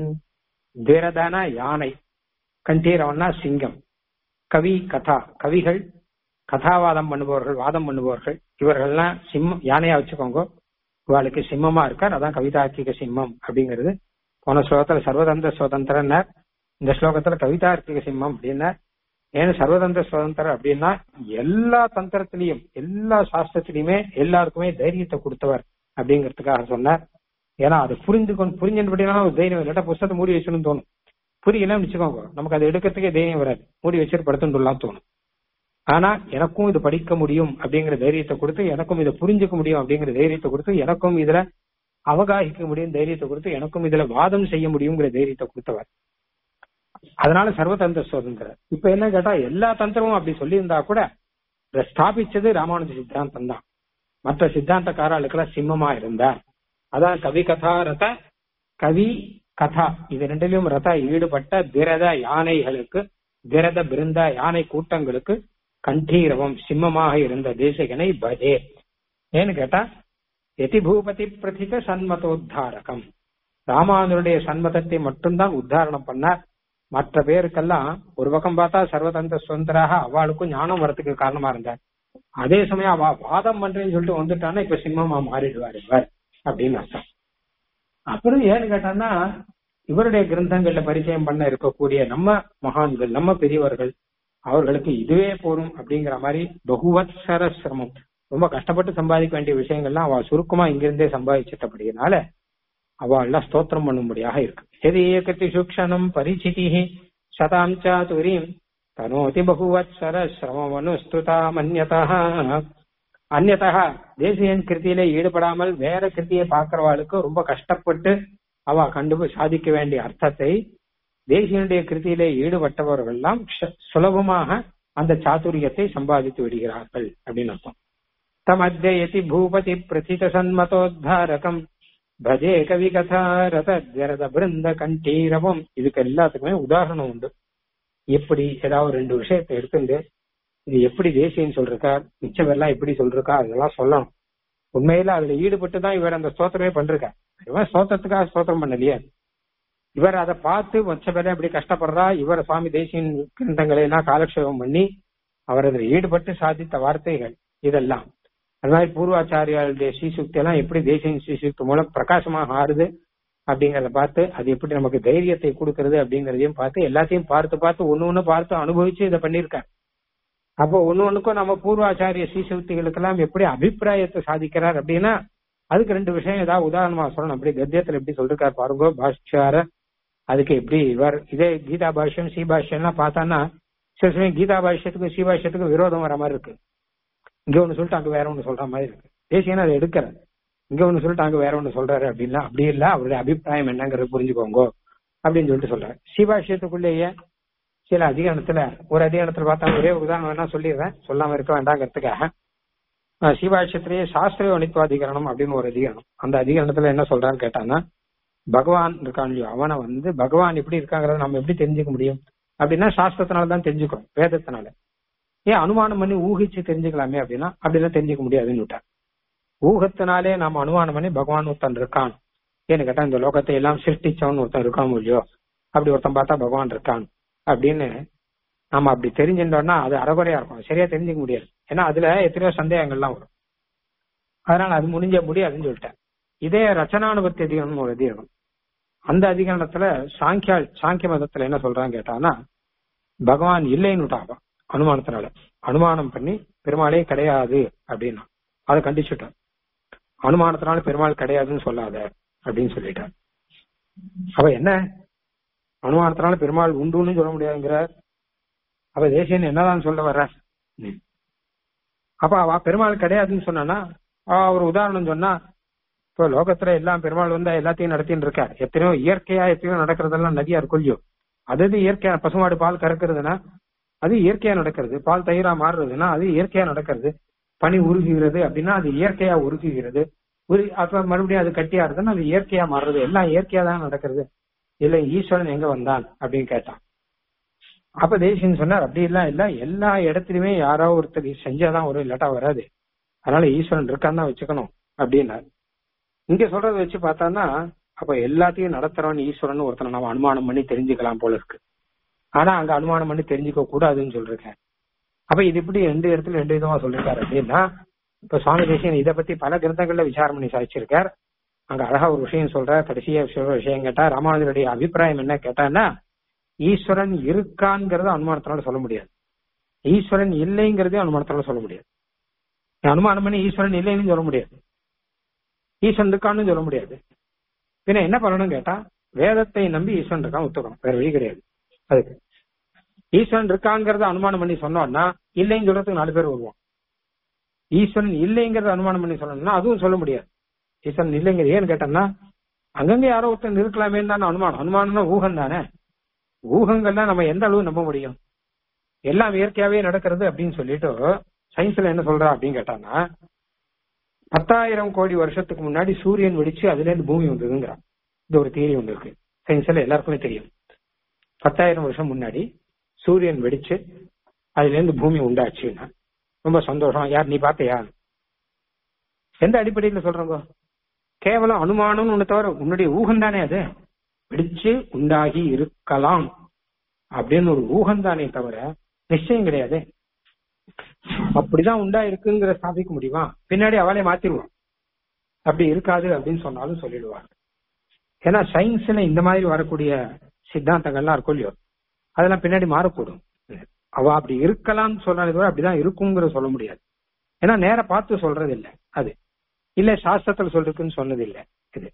விரதன யானை கண்டீரவம்னா சிங்கம் கவி கதா கவிகள் கதாவாதம் பண்ணுபவர்கள் வாதம் பண்ணுபவர்கள் இவர்கள்லாம் சிம்மம் யானையா வச்சுக்கோங்க இவாளுக்கு சிம்மமா இருக்கார் அதான் கவிதார்க்கிக சிம்மம் அப்படிங்கிறது போன ஸ்லோகத்துல சர்வதந்திர சுதந்திரன்னார் இந்த ஸ்லோகத்துல கவிதார்க்கிக சிம்மம் அப்படின்னார் ஏன்னா சர்வதந்திர சுதந்திரம் அப்படின்னா எல்லா தந்திரத்திலையும் எல்லா சாஸ்திரத்திலையுமே எல்லாருக்குமே தைரியத்தை கொடுத்தவர் அப்படிங்கிறதுக்காக சொன்னார் ஏன்னா அது புரிந்து கொண்டு புரிஞ்சபடினா ஒரு தைரியம் இல்லாட்டா புஸ்தகத்தை மூடி வச்சுன்னு தோணும் புரியலன்னு வச்சுக்கோங்க நமக்கு அதை எடுக்கிறதுக்கே தைரியம் வராது மூடி வச்சுட்டு படுத்துட்டுலாம் தோணும் ஆனா எனக்கும் இது படிக்க முடியும் அப்படிங்கிற தைரியத்தை கொடுத்து எனக்கும் இதை புரிஞ்சுக்க முடியும் அப்படிங்கிற தைரியத்தை கொடுத்து எனக்கும் இதுல அவகாசிக்க முடியும் தைரியத்தை கொடுத்து எனக்கும் இதுல வாதம் செய்ய முடியுங்கிற தைரியத்தை கொடுத்தவர் அதனால சர்வதந்திர சுதந்திரம் இப்ப என்ன கேட்டா எல்லா தந்திரமும் அப்படி சொல்லியிருந்தா கூட இதை ஸ்தாபிச்சது ராமானுஜ சித்தாந்தம் தான் மற்ற சித்தாந்தக்காரர்களுக்கெல்லாம் சிம்மமா இருந்தார் அதான் கவி கதா ரத கவி கதா இது ரெண்டிலும் ரத ஈடுபட்ட திரத யானைகளுக்கு திரத பிருந்த யானை கூட்டங்களுக்கு கண்டீரவம் சிம்மமாக இருந்த தேசிகனை பஜே ஏன்னு கேட்டா எதி பூபதி பிரதித சன்மதோத்தாரகம் ராமானுடைய சன்மதத்தை மட்டும்தான் உத்தாரணம் பண்ணார் மற்ற பேருக்கெல்லாம் ஒரு பக்கம் பார்த்தா சர்வதந்திர சுதந்திராக அவளுக்கும் ஞானம் வரத்துக்கு காரணமா இருந்தார் அதே சமயம் அவ வாதம் பண்றேன்னு சொல்லிட்டு வந்துட்டான்னா இப்ப சிம்மமா மாறிடுவார் இவர் அப்படின்னு அர்த்தம் அப்புறம் ஏன்னு கேட்டான்னா இவருடைய கிரந்தங்கள்ல பரிச்சயம் பண்ண இருக்கக்கூடிய நம்ம மகான்கள் நம்ம பெரியவர்கள் அவர்களுக்கு இதுவே போரும் அப்படிங்கிற மாதிரி பகுவத்சர சிரமம் ரொம்ப கஷ்டப்பட்டு சம்பாதிக்க வேண்டிய விஷயங்கள்லாம் அவ சுருக்கமா இங்கிருந்தே சம்பாதிச்சிட்டபடினால அவ எல்லாம் ஸ்தோத்திரம் பண்ணும்படியாக இருக்கு எது ஏகத்தி சுக்ஷணம் பரிச்சிதி சதாம் சாதுரீம் தனோதி பகுவத்சர சிரமமனுஸ்துதா மன்யதா அந்நதா தேசியன் கிருத்தியில ஈடுபடாமல் வேற கிருத்தியை பார்க்கிறவாளுக்கு ரொம்ப கஷ்டப்பட்டு அவ கண்டு சாதிக்க வேண்டிய அர்த்தத்தை தேசியனுடைய கிருத்தியிலே ஈடுபட்டவர்கள் எல்லாம் சுலபமாக அந்த சாதுரியத்தை சம்பாதித்து விடுகிறார்கள் அப்படின்னு அர்த்தம் தமத்தியதி பூபதி பிரதித சன்மதோத்தாரகம் பஜே கவி கதா ரத ஜரத பிருந்த கண்டீரவம் இதுக்கு எல்லாத்துக்குமே உதாரணம் உண்டு எப்படி ஏதாவது ரெண்டு விஷயத்தை எடுத்துட்டு இது எப்படி தேசியம் சொல்றார் மிச்சம் எல்லாம் எப்படி சொல்றா அதெல்லாம் சொல்லணும் உண்மையில அதுல ஈடுபட்டு தான் இவர் அந்த ஸ்தோத்திரமே பண்றார் இவன் ஸ்தோத்திரத்துக்காக ஸ்தோத்திரம் பண்ணலையே இவர் அதை பார்த்து மச்ச பேரை எப்படி கஷ்டப்படுறா இவர் சுவாமி தேசியின் கிரந்தங்களை எல்லாம் காலக்ஷேபம் பண்ணி அவர் அதில் ஈடுபட்டு சாதித்த வார்த்தைகள் இதெல்லாம் அது மாதிரி பூர்வாச்சாரியாளுடைய ஸ்ரீசுக்தி எல்லாம் எப்படி தேசிய ஸ்ரீசுக்தி மூலம் பிரகாசமாக ஆறுது அப்படிங்கறத பார்த்து அது எப்படி நமக்கு தைரியத்தை கொடுக்கறது அப்படிங்கறதையும் பார்த்து எல்லாத்தையும் பார்த்து பார்த்து ஒண்ணு ஒண்ணு பார்த்து அனுபவிச்சு இதை பண்ணிருக்கார் அப்போ ஒண்ணு ஒண்ணுக்கும் நம்ம பூர்வாச்சாரிய ஸ்ரீசுக்திகளுக்கெல்லாம் எப்படி அபிப்பிராயத்தை சாதிக்கிறார் அப்படின்னா அதுக்கு ரெண்டு விஷயம் ஏதாவது உதாரணமா சொல்லணும் அப்படி கத்தியத்துல எப்படி சொல்லிருக்காரு பாருங்க பாஷ்யார அதுக்கு எப்படி இவர் இதே கீதா பாஷ்யம் ஸ்ரீ பாஷ்யம்லாம் பார்த்தான்னா சில சமயம் கீதா பாஷ்யத்துக்கும் ஸ்ரீ பாஷ்யத்துக்கும் விரோதம் வர மாதிரி இருக்கு இங்க ஒண்ணு சொல்லிட்டு அங்க வேற ஒண்ணு சொல்ற மாதிரி இருக்கு தேசியனா அதை எடுக்கிறார் இங்க ஒண்ணு சொல்லிட்டு அங்க வேற ஒண்ணு சொல்றாரு அப்படின்னா அப்படி இல்ல அவருடைய அபிப்பிராயம் என்னங்கிறது புரிஞ்சுக்கோங்க அப்படின்னு சொல்லிட்டு சொல்றாரு ஸ்ரீபாஷ்யத்துக்குள்ளேயே சில அதிகாரத்துல ஒரு அதிகாரத்துல பார்த்தா ஒரே உதாரணம் வேணா சொல்லிடுறேன் சொல்லாம இருக்க வேண்டாங்கிறதுக்காக சிவாட்சத்திலேயே சாஸ்திரிய வணித்வாதிகரணம் அப்படின்னு ஒரு அதிகாரம் அந்த அதிகாரத்துல என்ன சொல்றான்னு கேட்டான்னா பகவான் இருக்கான் இல்லையோ அவனை வந்து பகவான் எப்படி இருக்காங்கிறத நம்ம எப்படி தெரிஞ்சுக்க முடியும் அப்படின்னா சாஸ்திரத்தினால தான் தெரிஞ்சுக்கிறோம் வேதத்தினால ஏன் அனுமானம் பண்ணி ஊகிச்சு தெரிஞ்சுக்கலாமே அப்படின்னா அப்படிலாம் தெரிஞ்சுக்க முடியாதுன்னு விட்டார் ஊகத்தினாலே நாம அனுமானம் பண்ணி பகவான் ஒருத்தன் இருக்கான் ஏன்னு கேட்டா இந்த லோகத்தை எல்லாம் சிருஷ்டிச்சவன் ஒருத்தன் இருக்கான் இல்லையோ அப்படி ஒருத்தன் பார்த்தா பகவான் இருக்கான் அப்படின்னு நாம அப்படி தெரிஞ்சிருந்தோம்னா அது அறகுறையா இருக்கும் சரியா தெரிஞ்சுக்க முடியாது ஏன்னா அதுல எத்தனையோ சந்தேகங்கள்லாம் வரும் அதனால அது முடிஞ்ச முடியாதுன்னு சொல்லிட்டேன் இதே ரச்சனானுபத்தி அதிகம் ஒரு அதிகம் அந்த அதிகாரத்துல சாங்கியா சாங்கிய மதத்துல என்ன சொல்றாங்க கேட்டானா பகவான் இல்லைன்னு விட்டாங்க அனுமானத்தினால அனுமானம் பண்ணி பெருமாளே கிடையாது அப்படின்னா அதை கண்டிச்சுட்டான் அனுமானத்தினால பெருமாள் கிடையாதுன்னு சொல்லாத அப்படின்னு சொல்லிட்டார் அப்ப என்ன அனுமானத்தினால பெருமாள் உண்டுன்னு சொல்ல முடியாதுங்கிறார் அப்ப தேசியன் என்னதான் சொல்ல வர்ற அப்ப அவ பெருமாள் கிடையாதுன்னு சொன்னானா ஒரு உதாரணம் சொன்னா இப்போ லோகத்துல எல்லாம் பெருமாள் வந்தா எல்லாத்தையும் நடத்தின்னு இருக்கார் எத்தனையோ இயற்கையா எத்தனையோ நடக்கிறதெல்லாம் நதியா இருக்குல்லையோ அது அது இயற்கையா பசுமாடு பால் கறக்குறதுன்னா அது இயற்கையா நடக்கிறது பால் தயிரா மாறுறதுன்னா அது இயற்கையா நடக்கிறது பனி உருகுகிறது அப்படின்னா அது இயற்கையா உருகுகிறது உரு அப்ப மறுபடியும் அது கட்டியாருதுன்னா அது இயற்கையா மாறுறது எல்லாம் இயற்கையா தான் நடக்கிறது இல்ல ஈஸ்வரன் எங்க வந்தான் அப்படின்னு கேட்டான் அப்ப தேசியன் சொன்னார் அப்படி எல்லாம் இல்ல எல்லா இடத்துலயுமே யாரோ ஒருத்தர் செஞ்சாதான் வரும் இல்லாட்டா வராது அதனால ஈஸ்வரன் இருக்கான்னு தான் வச்சுக்கணும் அப்படின்னாரு இங்க சொல்றத வச்சு பார்த்தான்னா அப்ப எல்லாத்தையும் நடத்துறவன் ஈஸ்வரன் ஒருத்தனை நம்ம அனுமானம் பண்ணி தெரிஞ்சுக்கலாம் போல இருக்கு ஆனா அங்க அனுமானம் பண்ணி தெரிஞ்சுக்க கூடாதுன்னு சொல்றேன் அப்ப இது இப்படி ரெண்டு இடத்துல ரெண்டு விதமா சொல்லிருக்காரு அப்படின்னா இப்ப சுவாமி தேசியன் இதை பத்தி பல கிரந்தங்கள்ல விசாரம் பண்ணி சாதிச்சிருக்கார் அங்க அழகா ஒரு விஷயம் சொல்ற கடைசியா சொல்ற விஷயம் கேட்டா ராமானுஜருடைய அபிப்பிராயம் என்ன கேட்டான்னா ஈஸ்வரன் இருக்கான்ங்கிறத அனுமானத்தினால சொல்ல முடியாது ஈஸ்வரன் இல்லைங்கிறதையும் அனுமானத்தினால சொல்ல முடியாது அனுமானம் பண்ணி ஈஸ்வரன் இல்லைன்னு சொல்ல முடியாது ஈஸ்வரன் இருக்கான்னு சொல்ல முடியாது பின்ன என்ன பண்ணணும் கேட்டா வேதத்தை நம்பி ஈஸ்வரன் இருக்கான் ஒத்துக்கணும் வேற வழி கிடையாது அதுக்கு ஈஸ்வரன் இருக்காங்கிறத அனுமானம் பண்ணி சொன்னோம்னா இல்லைன்னு சொல்றதுக்கு நாலு பேர் வருவோம் ஈஸ்வரன் இல்லைங்கிறத அனுமானம் பண்ணி சொல்லணும்னா அதுவும் சொல்ல முடியாது ஈஸ்வரன் இல்லைங்கிறது ஏன்னு கேட்டோம்னா அங்கங்க யாரோ ஒருத்தன் இருக்கலாமே தானே அனுமானம் அனுமானம்னா ஊகம் தானே ஊகங்கள்லாம் நம்ம எந்த அளவு நம்ப முடியும் எல்லாம் இயற்கையாவே நடக்கிறது அப்படின்னு சொல்லிட்டு சயின்ஸ்ல என்ன சொல்றா அப்படின்னு கேட்டான்னா பத்தாயிரம் கோடி வருஷத்துக்கு முன்னாடி சூரியன் வெடிச்சு அதுல இருந்து பூமி வந்ததுங்கிறான் இது ஒரு தியரி ஒன்று இருக்கு சயின்ஸ்ல எல்லாருக்குமே தெரியும் பத்தாயிரம் வருஷம் முன்னாடி சூரியன் வெடிச்சு அதுல இருந்து பூமி உண்டாச்சுன்னா ரொம்ப சந்தோஷம் யார் நீ பார்த்தியா எந்த அடிப்படையில சொல்றங்க கேவலம் அனுமானம்னு ஒண்ணு தவிர உன்னுடைய ஊகம் தானே அது வெடிச்சு உண்டாகி இருக்கலாம் அப்படின்னு ஒரு ஊகம் தானே தவிர நிச்சயம் கிடையாது அப்படிதான் உண்டா இருக்குங்கிற ஸ்தாபிக்க முடியுமா பின்னாடி அவளே மாத்திருவான் அப்படி இருக்காது அப்படின்னு சொன்னாலும் சொல்லிடுவாங்க ஏன்னா சயின்ஸ்ல இந்த மாதிரி வரக்கூடிய சித்தாந்தங்கள்லாம் இருக்கும் இல்லையோ அதெல்லாம் பின்னாடி மாறக்கூடும் அவ அப்படி இருக்கலாம்னு சொல்றது தவிர அப்படிதான் இருக்குங்கிற சொல்ல முடியாது ஏன்னா நேர பார்த்து சொல்றது இல்ல அது இல்ல சாஸ்திரத்துல சொல்றதுக்குன்னு சொன்னது இல்ல இது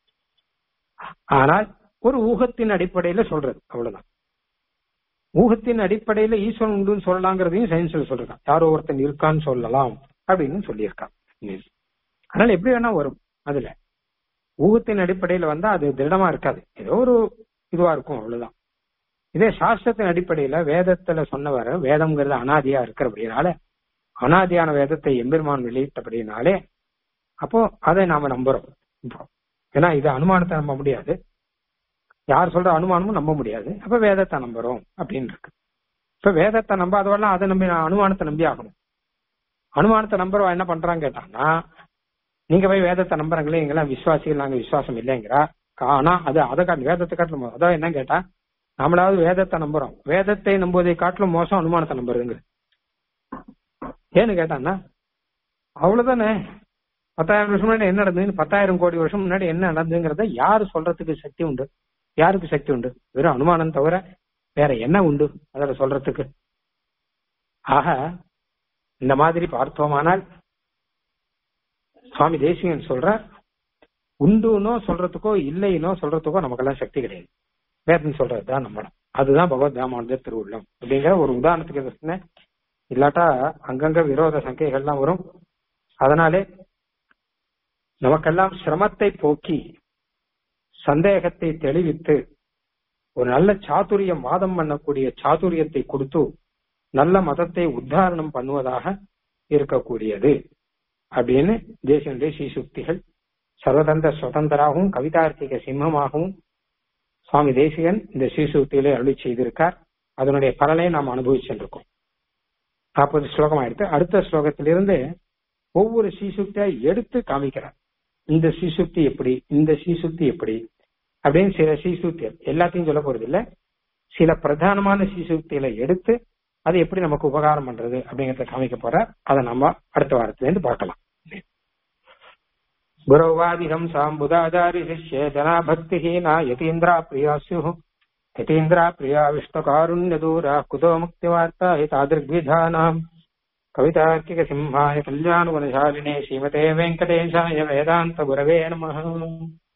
ஆனால் ஒரு ஊகத்தின் அடிப்படையில சொல்றது அவ்வளவுதான் ஊகத்தின் அடிப்படையில ஈஸ்வரன் உண்டுன்னு சொல்லலாங்கிறதையும் சயின்ஸ்ல சொல்றான் யாரோ ஒருத்தன் இருக்கான்னு சொல்லலாம் அப்படின்னு சொல்லியிருக்கான் அதனால எப்படி வேணா வரும் அதுல ஊகத்தின் அடிப்படையில வந்தா அது திருடமா இருக்காது ஏதோ ஒரு இதுவா இருக்கும் அவ்வளவுதான் இதே சாஸ்திரத்தின் அடிப்படையில வேதத்துல சொன்னவர வேதம்ங்கிறது அனாதியா இருக்கிறபடினால அனாதியான வேதத்தை எம்பெருமான் வெளியிட்டபடினாலே அப்போ அதை நாம நம்புறோம் இப்போ ஏன்னா இது அனுமானத்தை நம்ப முடியாது யார் சொல்ற அனுமானமும் நம்ப முடியாது அப்ப வேதத்தை நம்புறோம் அப்படின்னு இருக்கு இப்ப வேதத்தை நம்பாதவெல்லாம் அதை நம்பி அனுமானத்தை நம்பி ஆகணும் அனுமானத்தை நம்புறவா என்ன பண்றான்னு கேட்டாங்கன்னா நீங்க போய் வேதத்தை நம்புறாங்களே எங்கெல்லாம் விசுவாசிகள் நாங்க விசுவாசம் இல்லைங்கிறா ஆனா அது அதை காட்டு வேதத்தை காட்டிலும் அதான் என்ன கேட்டா நம்மளாவது வேதத்தை நம்புறோம் வேதத்தை நம்புவதை காட்டிலும் மோசம் அனுமானத்தை நம்புறதுங்க ஏன்னு கேட்டான்னா அவ்வளவுதானே பத்தாயிரம் வருஷம் முன்னாடி என்ன நடந்ததுன்னு பத்தாயிரம் கோடி வருஷம் முன்னாடி என்ன நடந்ததுங்கிறத யாரு சொல்றதுக்கு சக்தி உண்டு யாருக்கு சக்தி உண்டு வெறும் அனுமானம் தவிர வேற என்ன உண்டு அதில் சொல்றதுக்கு ஆக இந்த மாதிரி பார்த்தோமானால் சுவாமி தேசிகன் சொல்ற உண்டுனோ சொல்றதுக்கோ இல்லைனோ சொல்றதுக்கோ நமக்கெல்லாம் சக்தி கிடையாது வேதம் சொல்றதுதான் நம்மளும் அதுதான் பகவத் ராமானுஜர் திருவுள்ளம் அப்படிங்கிற ஒரு உதாரணத்துக்கு சொன்னேன் இல்லாட்டா அங்கங்க விரோத சங்கைகள்லாம் வரும் அதனாலே நமக்கெல்லாம் சிரமத்தை போக்கி சந்தேகத்தை தெளிவித்து ஒரு நல்ல சாதுரியம் வாதம் பண்ணக்கூடிய சாதுரியத்தை கொடுத்து நல்ல மதத்தை உத்தாரணம் பண்ணுவதாக இருக்கக்கூடியது அப்படின்னு தேசியனுடைய ஸ்ரீசுக்திகள் சர்வதந்திர சுதந்திராகவும் கவிதார்த்திக சிம்மமாகவும் சுவாமி தேசிகன் இந்த ஸ்ரீசுக்திகளை அருளி செய்திருக்கார் அதனுடைய பலனை நாம் அனுபவிச்சுருக்கோம் நாற்பது ஸ்லோகம் ஆயிடுத்து அடுத்த ஸ்லோகத்திலிருந்து ஒவ்வொரு சீசுக்தியா எடுத்து காமிக்கிறார் இந்த சீசுக்தி எப்படி இந்த சீசுக்தி எப்படி அப்படின்னு சில சீசுக்திகள் எல்லாத்தையும் சொல்ல போறது இல்ல சில பிரதானமான சீசுக்திகளை எடுத்து அது எப்படி நமக்கு உபகாரம் பண்றது அப்படிங்கறத காமிக்க போற அதை நம்ம அடுத்த வாரத்துல இருந்து பார்க்கலாம் குரவாதிகம் சாம்புதாதாரி சிஷ்யே ஜனா பக்திஹீனா யதீந்திரா பிரியா ஸ்யு யதீந்திரா பிரியா விஷ்ணுகாருண்ய தூரா குதோ முக்தி வார்த்தா தாதிருக்விதானாம் கவிதார்க்கிக சிம்ஹாய கல்யாண குணசாலினே ஸ்ரீமதே வெங்கடேஷாய வேதாந்த குரவே நமः